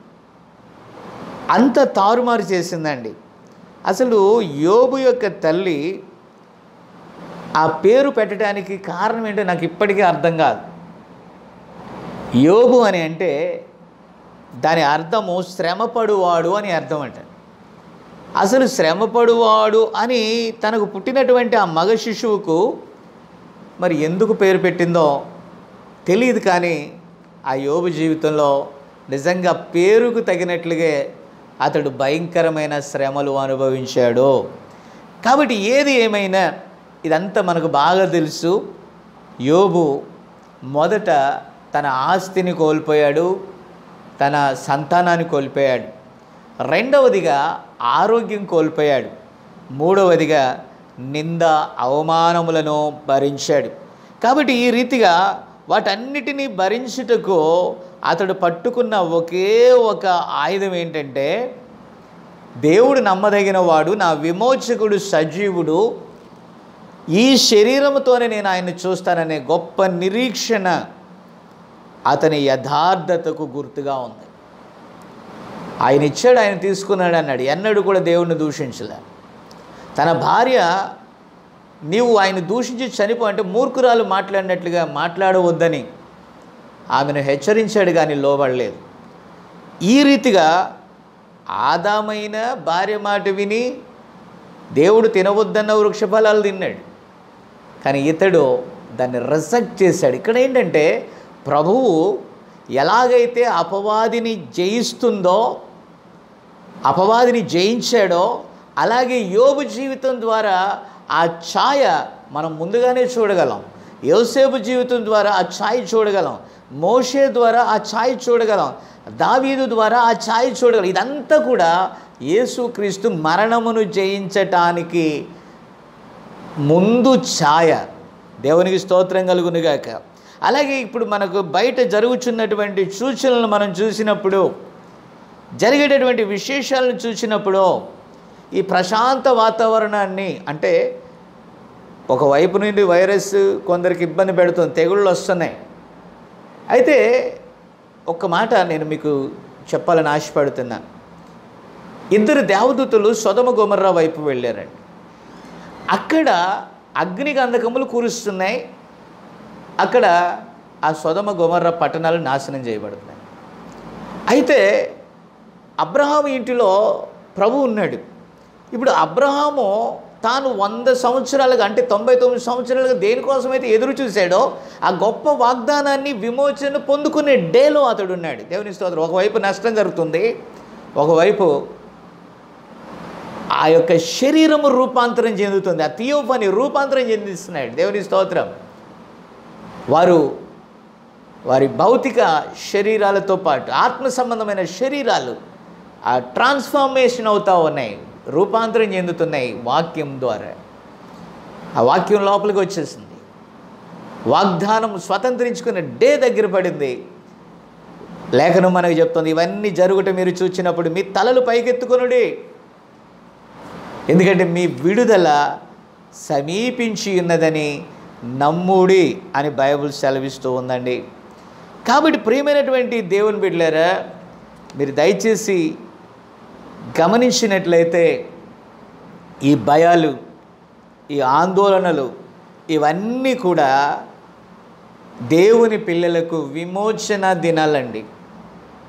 అంత తారుమారు చేసిందండి అసలు యోబు యొక్క తల్లి ఆ పేరు పెట్టడానికి కారణం ఏంటో నాకు ఇప్పటికీ అర్థం కాదు యోబు అని అంటే దాని అర్థము శ్రమపడువాడు అని అర్థం అంట అసలు శ్రమపడువాడు అని తనకు పుట్టినటువంటి ఆ మగ శిశువుకు మరి ఎందుకు పేరు పెట్టిందో తెలియదు కానీ ఆ యోబు జీవితంలో నిజంగా పేరుకు తగినట్లుగా అతడు భయంకరమైన శ్రమలు అనుభవించాడు కాబట్టి ఏది ఏమైనా ఇదంతా మనకు బాగా తెలుసు యోబు మొదట తన ఆస్తిని కోల్పోయాడు తన సంతానాన్ని కోల్పోయాడు రెండవదిగా ఆరోగ్యం కోల్పోయాడు మూడవదిగా నింద అవమానములను భరించాడు కాబట్టి ఈ రీతిగా వాటన్నిటినీ భరించుటకు అతడు పట్టుకున్న ఒకే ఒక ఆయుధం ఏంటంటే దేవుడు నమ్మదగిన వాడు నా విమోచకుడు సజీవుడు ఈ శరీరంతోనే నేను ఆయన్ని చూస్తాననే గొప్ప నిరీక్షణ అతని యథార్థతకు గుర్తుగా ఉంది ఆయన ఇచ్చాడు ఆయన తీసుకున్నాడు అన్నాడు ఎన్నడూ కూడా దేవుణ్ణి దూషించలే తన భార్య నీవు ఆయన దూషించి చనిపో అంటే మూర్ఖురాలు మాట్లాడినట్లుగా మాట్లాడవద్దని ఆమెను హెచ్చరించాడు కానీ లోబడలేదు ఈ రీతిగా ఆదామైన భార్య మాట విని దేవుడు తినవద్దన్న వృక్ష ఫలాలు తిన్నాడు కానీ ఇతడు దాన్ని రిజెక్ట్ చేశాడు ఇక్కడ ఏంటంటే ప్రభువు ఎలాగైతే అపవాదిని జయిస్తుందో అపవాదిని జయించాడో అలాగే యోబు జీవితం ద్వారా ఆ ఛాయ మనం ముందుగానే చూడగలం యోసేపు జీవితం ద్వారా ఆ ఛాయ్ చూడగలం మోషే ద్వారా ఆ ఛాయ్ చూడగలం దావీదు ద్వారా ఆ ఛాయ్ చూడగలం ఇదంతా కూడా యేసుక్రీస్తు మరణమును జయించటానికి ముందు ఛాయ దేవునికి స్తోత్రం కలుగునుగాక అలాగే ఇప్పుడు మనకు బయట జరుగుతున్నటువంటి సూచనలను మనం చూసినప్పుడు జరిగేటటువంటి విశేషాలను చూసినప్పుడు ఈ ప్రశాంత వాతావరణాన్ని అంటే ఒకవైపు నుండి వైరస్ కొందరికి ఇబ్బంది పెడుతుంది తెగుళ్ళు వస్తున్నాయి అయితే ఒక్క మాట నేను మీకు చెప్పాలని ఆశపడుతున్నా ఇద్దరు దేవదూతలు సొదమ గుమర్రా వైపు వెళ్ళారండి అక్కడ అగ్ని గంధకములు కురుస్తున్నాయి అక్కడ ఆ సొదమ గుమర్ర పట్టణాలు నాశనం చేయబడుతున్నాయి అయితే అబ్రహాము ఇంటిలో ప్రభు ఉన్నాడు ఇప్పుడు అబ్రహాము తాను వంద సంవత్సరాలుగా అంటే తొంభై తొమ్మిది సంవత్సరాలుగా దేనికోసమైతే ఎదురు చూశాడో ఆ గొప్ప వాగ్దానాన్ని విమోచన పొందుకునే డేలో అతడు ఉన్నాడు దేవుని స్తోత్రం ఒకవైపు నష్టం జరుగుతుంది ఒకవైపు ఆ యొక్క శరీరము రూపాంతరం చెందుతుంది ఆ తీయోపని రూపాంతరం చెందిస్తున్నాడు దేవుని స్తోత్రం వారు వారి భౌతిక శరీరాలతో పాటు ఆత్మ సంబంధమైన శరీరాలు ఆ ట్రాన్స్ఫార్మేషన్ అవుతూ ఉన్నాయి రూపాంతరం చెందుతున్నాయి వాక్యం ద్వారా ఆ వాక్యం లోపలికి వచ్చేసింది వాగ్దానం స్వతంత్రించుకున్న డే దగ్గర పడింది లేఖనం మనకు చెప్తుంది ఇవన్నీ జరుగుట మీరు చూచినప్పుడు మీ తలలు పైకెత్తుకొనుడి ఎందుకంటే మీ విడుదల సమీపించి ఉన్నదని నమ్ముడి అని బైబుల్ సెలవిస్తూ ఉందండి కాబట్టి ప్రియమైనటువంటి దేవుని బిడ్డలారా మీరు దయచేసి గమనించినట్లయితే ఈ భయాలు ఈ ఆందోళనలు ఇవన్నీ కూడా దేవుని పిల్లలకు విమోచన దినాలండి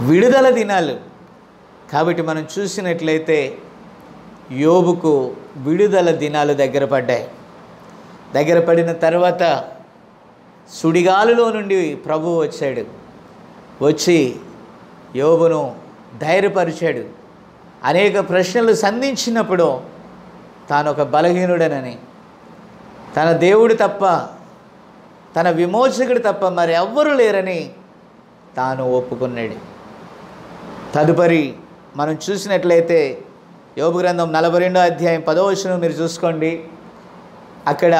విడుదల దినాలు కాబట్టి మనం చూసినట్లయితే యోబుకు విడుదల దినాలు దగ్గర పడ్డాయి దగ్గర పడిన తర్వాత సుడిగాలులో నుండి ప్రభు వచ్చాడు వచ్చి యోబును ధైర్యపరిచాడు అనేక ప్రశ్నలు సంధించినప్పుడు తాను ఒక బలహీనుడనని తన దేవుడు తప్ప తన విమోచకుడు తప్ప మరి ఎవ్వరూ లేరని తాను ఒప్పుకున్నాడు తదుపరి మనం చూసినట్లయితే యోబు గ్రంథం నలభై రెండో అధ్యాయం పదో వచనం మీరు చూసుకోండి అక్కడ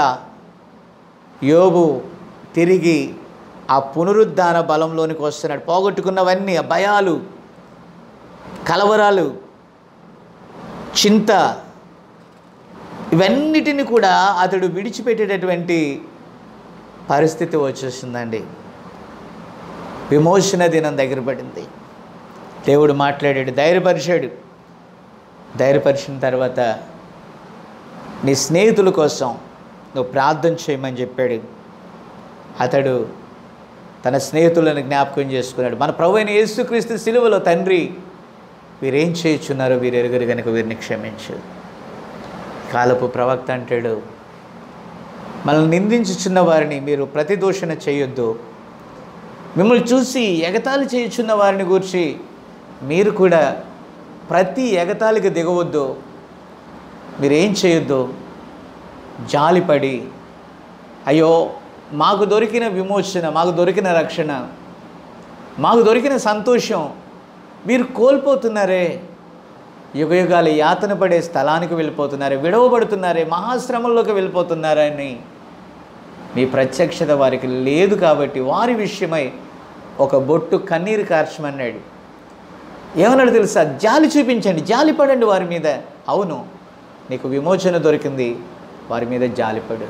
యోబు తిరిగి ఆ పునరుద్ధాన బలంలోనికి వస్తున్నాడు పోగొట్టుకున్నవన్నీ ఆ భయాలు కలవరాలు చింత ఇవన్నిటిని కూడా అతడు విడిచిపెట్టేటటువంటి పరిస్థితి వచ్చేసిందండి విమోచన దినం దగ్గర పడింది దేవుడు మాట్లాడాడు ధైర్యపరిచాడు ధైర్యపరిచిన తర్వాత నీ స్నేహితుల కోసం నువ్వు ప్రార్థన చేయమని చెప్పాడు అతడు తన స్నేహితులను జ్ఞాపకం చేసుకున్నాడు మన ప్రభు అయిన యేసుక్రీస్తు సిలువలో తండ్రి వీరేం చేయుచున్నారో వీరు ఎరుగరు కనుక వీరిని క్షమించు కాలపు ప్రవక్త అంటాడు మనల్ని నిందించుచున్న వారిని మీరు ప్రతిదూషణ చేయొద్దు మిమ్మల్ని చూసి ఎగతాళి చేయుచున్న వారిని గురించి మీరు కూడా ప్రతి ఎగతాళికి దిగవద్దు మీరేం చేయొద్దు జాలిపడి అయ్యో మాకు దొరికిన విమోచన మాకు దొరికిన రక్షణ మాకు దొరికిన సంతోషం మీరు కోల్పోతున్నారే యుగయుగాల యాతన పడే స్థలానికి వెళ్ళిపోతున్నారే విడవబడుతున్నారే మహాశ్రమంలోకి వెళ్ళిపోతున్నారని మీ ప్రత్యక్షత వారికి లేదు కాబట్టి వారి విషయమై ఒక బొట్టు కన్నీరు కార్చమన్నాడు ఏమన్నాడు తెలుసా జాలి చూపించండి జాలి పడండి వారి మీద అవును నీకు విమోచన దొరికింది వారి మీద జాలిపడు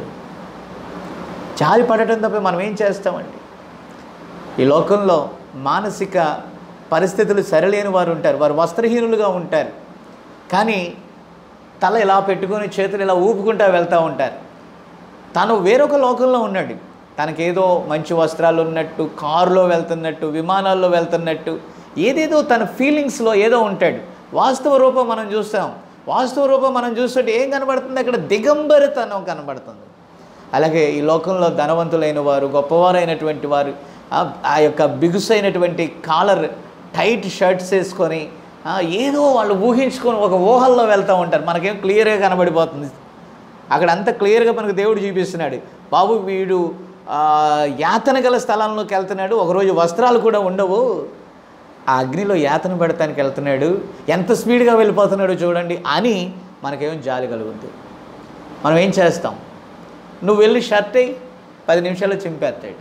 జాలి పడటం తప్ప మనం ఏం చేస్తామండి ఈ లోకంలో మానసిక పరిస్థితులు సరిలేని వారు ఉంటారు వారు వస్త్రహీనులుగా ఉంటారు కానీ తల ఇలా పెట్టుకొని చేతులు ఇలా ఊపుకుంటా వెళ్తూ ఉంటారు తను వేరొక లోకంలో ఉన్నాడు తనకేదో మంచి వస్త్రాలు ఉన్నట్టు కారులో వెళ్తున్నట్టు విమానాల్లో వెళ్తున్నట్టు ఏదేదో తన ఫీలింగ్స్లో ఏదో ఉంటాడు వాస్తవ రూపం మనం చూస్తాం వాస్తవ రూపం మనం చూస్తుంటే ఏం కనబడుతుంది అక్కడ దిగంబరితనం కనబడుతుంది అలాగే ఈ లోకంలో ధనవంతులైన వారు గొప్పవారైనటువంటి వారు ఆ- ఆ యొక్క బిగుసైనటువంటి కాలర్ టైట్ షర్ట్స్ వేసుకొని ఆ, ఏదో వాళ్ళు ఊహించుకొని ఒక ఊహల్లో వెళ్తూ ఉంటారు మనకేం క్లియర్గా కనబడిపోతుంది అక్కడ అంత క్లియర్గా మనకు దేవుడు చూపిస్తున్నాడు బాబు వీడు ఆ, యాతన గల స్థలంలోకి వెళ్తున్నాడు ఒకరోజు వస్త్రాలు కూడా ఉండవు ఆ అగ్నిలో యాతన పెడతానికి వెళ్తున్నాడు ఎంత స్పీడ్గా వెళ్ళిపోతున్నాడో చూడండి అని మనకేం జాలి కలుగుద్ది మనం ఏం చేస్తాం నువ్వు వెళ్ళి షర్ట్ అయ్యి పది నిమిషాల్లో చింపేస్తాడు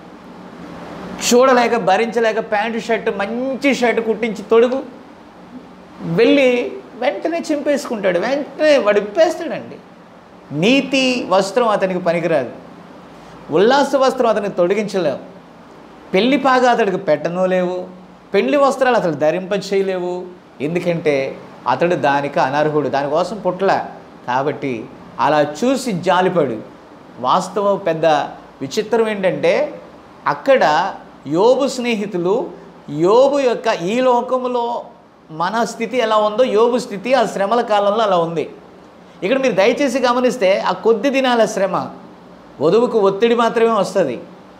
చూడలేక భరించలేక ప్యాంటు షర్ట్ మంచి షర్ట్ కుట్టించి తొడుగు వెళ్ళి వెంటనే చింపేసుకుంటాడు వెంటనే వాడు ఇప్పేస్తాడండి నీతి వస్త్రం అతనికి పనికిరాదు ఉల్లాస వస్త్రం అతనికి తొడిగించలేవు పెళ్లి పాగా అతడికి పెట్టనో లేవు పెళ్లి వస్త్రాలు అతడు ధరింప చేయలేవు ఎందుకంటే అతడు దానికి అనర్హుడు దానికోసం పుట్టల కాబట్టి అలా చూసి జాలిపడు వాస్తవం పెద్ద విచిత్రం ఏంటంటే అక్కడ యోబు స్నేహితులు యోబు యొక్క ఈ లోకములో మన స్థితి ఎలా ఉందో యోబు స్థితి ఆ శ్రమల కాలంలో అలా ఉంది ఇక్కడ మీరు దయచేసి గమనిస్తే ఆ కొద్ది దినాల శ్రమ వధువుకు ఒత్తిడి మాత్రమే వస్తుంది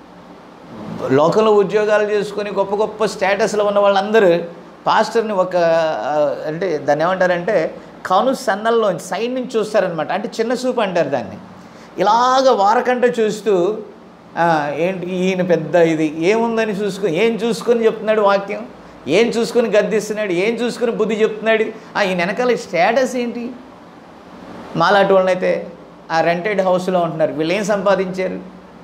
లోకంలో ఉద్యోగాలు చేసుకొని గొప్ప గొప్ప స్టేటస్లో ఉన్న వాళ్ళందరూ పాస్టర్ని ఒక ఆ, అంటే దాన్ని ఏమంటారంటే కను సన్నల్లో సైడ్ నుంచి చూస్తారనమాట అంటే చిన్న చూపు అంటారు దాన్ని ఇలాగ వారకంట చూస్తూ ఆ, ఏంటి ఈయన పెద్ద ఇది ఏముందని చూసుకొని ఏం చూసుకొని చెప్తున్నాడు వాక్యం ఏం చూసుకొని గద్దిస్తున్నాడు ఏం చూసుకొని బుద్ధి చెప్తున్నాడు ఆ, ఈయన వెనకాల స్టేటస్ ఏంటి మాలాంటి వాళ్ళనైతే ఆ రెంటెడ్ హౌస్లో ఉంటున్నారు వీళ్ళు ఏం సంపాదించారు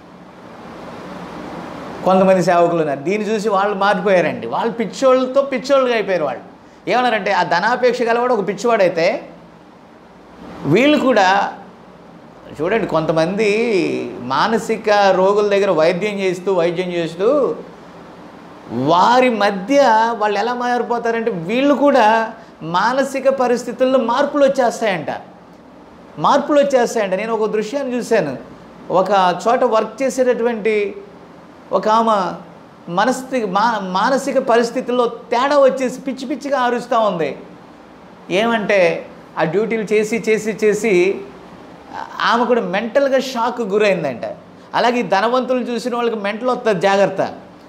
కొంతమంది సేవకులు ఉన్నారు దీన్ని చూసి వాళ్ళు మారిపోయారండి వాళ్ళు పిచ్చోళ్ళతో పిచ్చోళ్ళుగా అయిపోయారు వాళ్ళు ఏమన్నారంటే ఆ ధనాపేక్ష గలవాడు ఒక పిచ్చివాడైతే వీళ్ళు కూడా చూడండి కొంతమంది మానసిక రోగుల దగ్గర వైద్యం చేస్తూ వైద్యం చేస్తూ వారి మధ్య వాళ్ళు ఎలా మారిపోతారంటే వీళ్ళు కూడా మానసిక పరిస్థితుల్లో మార్పులు వచ్చేస్తాయంట మార్పులు వచ్చేస్తాయంట నేను ఒక దృశ్యాన్ని చూశాను ఒక చోట వర్క్ చేసేటటువంటి ఒక ఆమె మనస్థి మా మానసిక పరిస్థితుల్లో తేడా వచ్చేసి పిచ్చి పిచ్చిగా ఆరుస్తూ ఉంది ఏమంటే ఆ డ్యూటీలు చేసి చేసి చేసి ఆమె కూడా మెంటల్గా షాక్ గురైందంట అలాగే ఈ ధనవంతులు చూసిన వాళ్ళకి మెంటల్ వస్తుంది జాగ్రత్త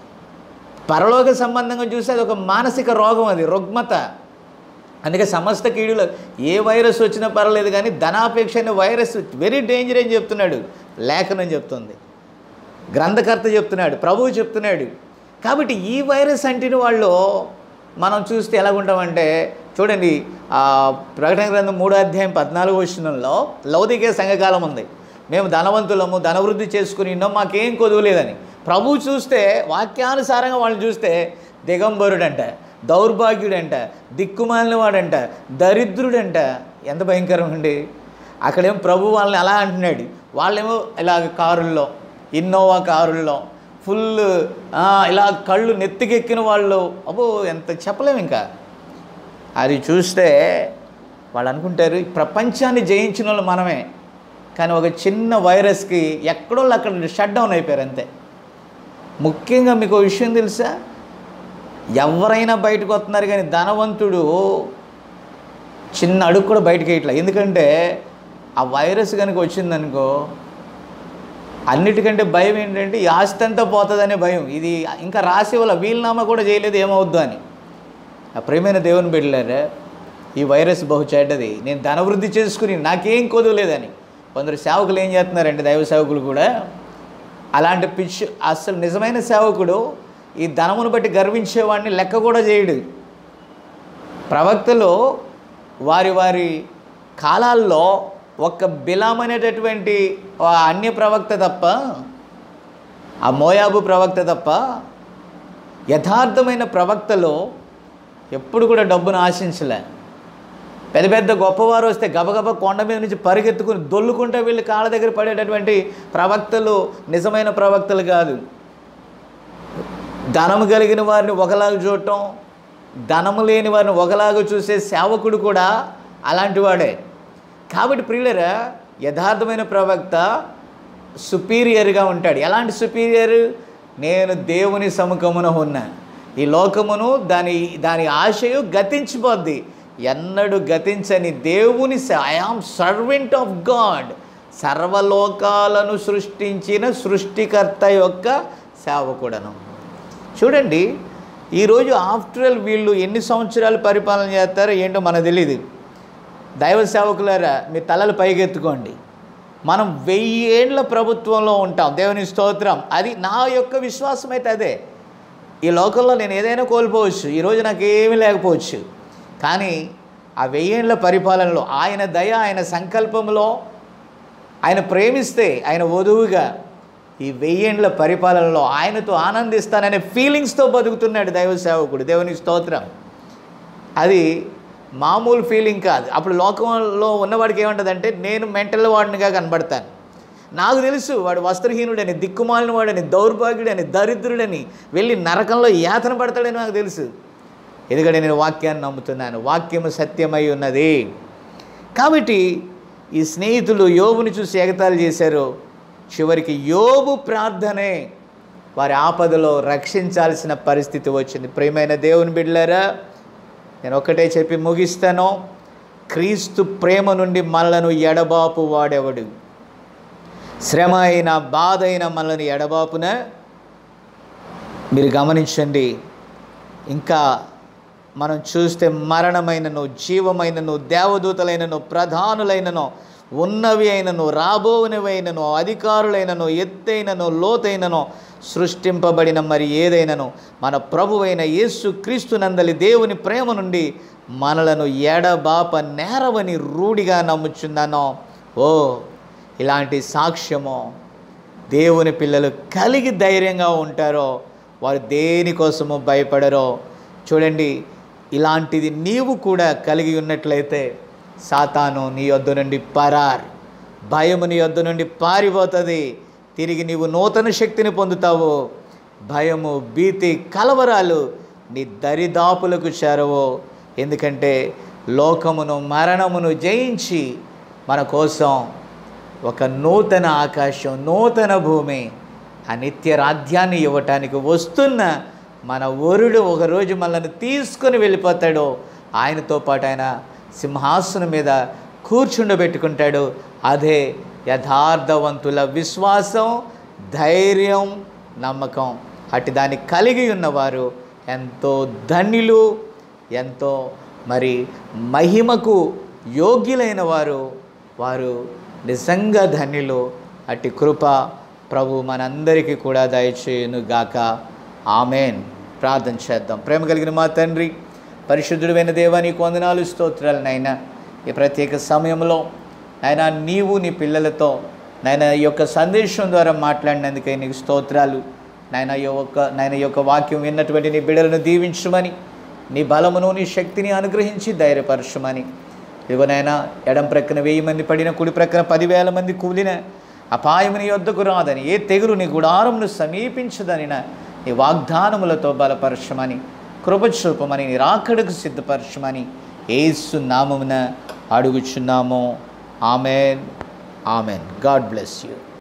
పరలోక సంబంధంగా చూస్తే అది ఒక మానసిక రోగం అది రుగ్మత అందుకే సమస్త కీడులో ఏ వైరస్ వచ్చినా పర్లేదు కానీ ధనాపేక్ష అనే వైరస్ వెరీ డేంజర్ అని చెప్తున్నాడు లేఖనం చెప్తుంది గ్రంథకర్త చెప్తున్నాడు ప్రభువు చెప్తున్నాడు కాబట్టి ఈ వైరస్ అంటిన వాళ్ళు మనం చూస్తే ఎలాగుంటామంటే చూడండి ఆ ప్రకటన గ్రంథం మూడో అధ్యాయం పద్నాలుగు వచనంలో లౌదికే సంఘకాలం ఉంది మేము ధనవంతులము ధనవృద్ధి చేసుకుని ఉన్నాం మాకేం కొదువలేదని ప్రభువు చూస్తే వాక్యానుసారంగా వాళ్ళని చూస్తే దిగంబరుడంట దౌర్భాగ్యుడంట దిక్కుమాలిన వాడంట దరిద్రుడంట ఎంత భయంకరం అండి అక్కడేమో ప్రభు వాళ్ళని అలా అంటున్నాడు వాళ్ళేమో ఇలాగ కారుల్లో ఇన్నోవా కారుల్లో ఫుల్ ఇలా కళ్ళు నెత్తికెక్కిన వాళ్ళు అబ్బో ఎంత చెప్పలేము ఇంకా అది చూస్తే వాళ్ళు అనుకుంటారు ఈ ప్రపంచాన్ని జయించిన వాళ్ళు మనమే కానీ ఒక చిన్న వైరస్కి ఎక్కడో అక్కడ షట్ డౌన్ అయిపోయారు అంతే ముఖ్యంగా మీకు ఒక విషయం తెలుసా ఎవరైనా బయటకు వస్తున్నారు కానీ ధనవంతుడు చిన్న అడుగు కూడా బయటకు ఇట్లా ఎందుకంటే ఆ వైరస్ కనుక వచ్చిందనుకో అన్నిటికంటే భయం ఏంటంటే ఈ ఆస్తి అంతా పోతుందనే భయం ఇది ఇంకా రాసి వాళ్ళ వీలునామా కూడా చేయలేదు ఏమవుద్దు అని ఆ ప్రేమైన దేవుని బిడ్డలారా ఈ వైరస్ బహు చెడ్డది నేను ధనవృద్ధి చేసుకుని నాకేం కొదవలేదని కొందరు సేవకులు ఏం చేస్తున్నారంటే దైవ సేవకులు కూడా అలాంటి పిచ్చి అసలు నిజమైన సేవకుడు ఈ ధనమును బట్టి గర్వించేవాడిని లెక్క కూడా చేయడు ప్రవక్తలు వారి వారి కాలాల్లో ఒక్క బిలాం అనేటటువంటి ఆ అన్య ప్రవక్త తప్ప ఆ మోయాబు ప్రవక్త తప్ప యథార్థమైన ప్రవక్తలు ఎప్పుడు కూడా డబ్బును ఆశించలే పెద్ద పెద్ద గొప్పవారు వస్తే గబగబ కొండ మీద నుంచి పరిగెత్తుకుని దొల్లుకుంటే వీళ్ళు కాళ్ళ దగ్గర పడేటటువంటి ప్రవక్తలు నిజమైన ప్రవక్తలు కాదు ధనము కలిగిన వారిని ఒకలాగా చూడటం ధనము లేని వారిని ఒకలాగా చూసే సేవకుడు కూడా అలాంటి వాడే కాబట్టి ప్రియులరా యథార్థమైన ప్రవక్త సుపీరియర్గా ఉంటాడు ఎలాంటి సుపీరియర్ నేను దేవుని సముఖమున ఉన్నా ఈ లోకమును దాని దాని ఆశయు గతించిపోద్ది ఎన్నడు గతించని దేవుని I am servant of God సర్వలోకాలను సృష్టించిన సృష్టికర్త యొక్క సేవకుడను చూడండి ఈరోజు ఆఫ్టర్ ఆల్ వీళ్ళు ఎన్ని సంవత్సరాలు పరిపాలన చేస్తారో ఏంటో మనకు తెలియదు దైవ సేవకులారా మీ తలలు పైకెత్తుకోండి మనం వెయ్యి ఏళ్ళ ప్రభుత్వంలో ఉంటాం దేవుని స్తోత్రం అది నా యొక్క విశ్వాసం అయితే అదే ఈ లోకంలో నేను ఏదైనా కోల్పోవచ్చు ఈరోజు నాకు ఏమీ లేకపోవచ్చు కానీ ఆ వెయ్యేళ్ళ పరిపాలనలో ఆయన దయ ఆయన సంకల్పంలో ఆయన ప్రేమిస్తే ఆయన వధువుగా ఈ వెయ్యేండ్ల పరిపాలనలో ఆయనతో ఆనందిస్తాననే ఫీలింగ్స్తో బతుకుతున్నాడు దైవ సేవకుడు దేవుని స్తోత్రం అది మామూలు ఫీలింగ్ కాదు అప్పుడు లోకంలో ఉన్నవాడికి ఏమంటుందంటే నేను మెంటల్ వాడినిగా కనబడతాను నాకు తెలుసు వాడు వస్త్రహీనుడని దిక్కుమాలిన వాడని దౌర్భాగ్యుడని దరిద్రుడని వెళ్ళి నరకంలో యాతన పడతాడని నాకు తెలుసు ఎందుకంటే నేను వాక్యాన్ని నమ్ముతున్నాను వాక్యము సత్యమై ఉన్నది కాబట్టి ఈ స్నేహితులు యోబుని చూసి ఎగతాళి చేశారు చివరికి యోబు ప్రార్థనే వారి ఆపదలో రక్షించాల్సిన పరిస్థితి వచ్చింది ప్రియమైన దేవుని బిడ్డలారా నేను ఒకటే చెప్పి ముగిస్తాను క్రీస్తు ప్రేమ నుండి మనలను ఎడబాపు వాడెవడు శ్రమ అయిన బాధ అయిన మనల్ని ఎడబాపున మీరు గమనించండి ఇంకా మనం చూస్తే మరణమైనను జీవమైనను దేవదూతలైనను ప్రధానులైనను ఉన్నవి అయినను రాబోనివైనను అధికారులైనను ఎత్తైనను లోతైనను సృష్టింపబడిన మరి ఏదైనను మన ప్రభువైన యేసు క్రీస్తునందలి దేవుని ప్రేమ నుండి మనలను ఎడబాప నేరవని రూఢిగా నమ్ముచున్నాను ఓ ఇలాంటి సాక్ష్యము దేవుని పిల్లలు కలిగి ధైర్యంగా ఉంటారో వారు దేనికోసము భయపడరో చూడండి ఇలాంటిది నీవు కూడా కలిగి ఉన్నట్లయితే సాతాను నీ యొద్ద నుండి పరార్ భయము నీ యొద్ద నుండి పారిపోతుంది తిరిగి నీవు నూతన శక్తిని పొందుతావు భయము భీతి కలవరాలు నీ దరిదాపులకు చేరవు ఎందుకంటే లోకమును మరణమును జయించి మన కోసం ఒక నూతన ఆకాశం నూతన భూమి ఆ నిత్య రాజ్యాన్ని ఇవ్వటానికి వస్తున్న మన వరుడు ఒకరోజు మనల్ని తీసుకొని వెళ్ళిపోతాడు ఆయనతో పాటు ఆయన సింహాసనం మీద కూర్చుండబెట్టుకుంటాడు అదే యథార్థవంతుల విశ్వాసం ధైర్యం నమ్మకం అటు దాన్ని కలిగి ఉన్నవారు ఎంతో ధన్యులు ఎంతో మరి మహిమకు యోగ్యులైన వారు వారు నిజంగా ధన్యులు అట్టి కృప ప్రభు మనందరికీ కూడా దయచేయును గాక ఆమెన్ ప్రార్థన చేద్దాం ప్రేమ కలిగిన మా తండ్రి పరిశుద్ధుడైన దేవా నీకు వందనాలు స్తోత్రాలు నైనా ఈ ప్రత్యేక సమయంలో నాయన నీవు నీ పిల్లలతో నాయన ఈ యొక్క సందేశం ద్వారా మాట్లాడినందుకై నీకు స్తోత్రాలు నాయన ఈ యొక్క నాయన ఈ యొక్క వాక్యం విన్నటువంటి నీ బిడ్డలను దీవించమని నీ బలమును నీ శక్తిని అనుగ్రహించి ధైర్యపరచమని ఇదిగోనైనా ఎడం ప్రక్కన వెయ్యి మంది పడిన కుడి ప్రక్కన పదివేల మంది కూలిన అపాయము నీ యొద్దకు రాదని ఏ తెగులు నీ గుడారమును సమీపించదనిన నీ వాగ్దానములతో బలపరచమని కృపచూపమని నీ రాకడకు సిద్ధపరచమని ఏసు నామమున అడుగుచున్నాము amen amen God bless you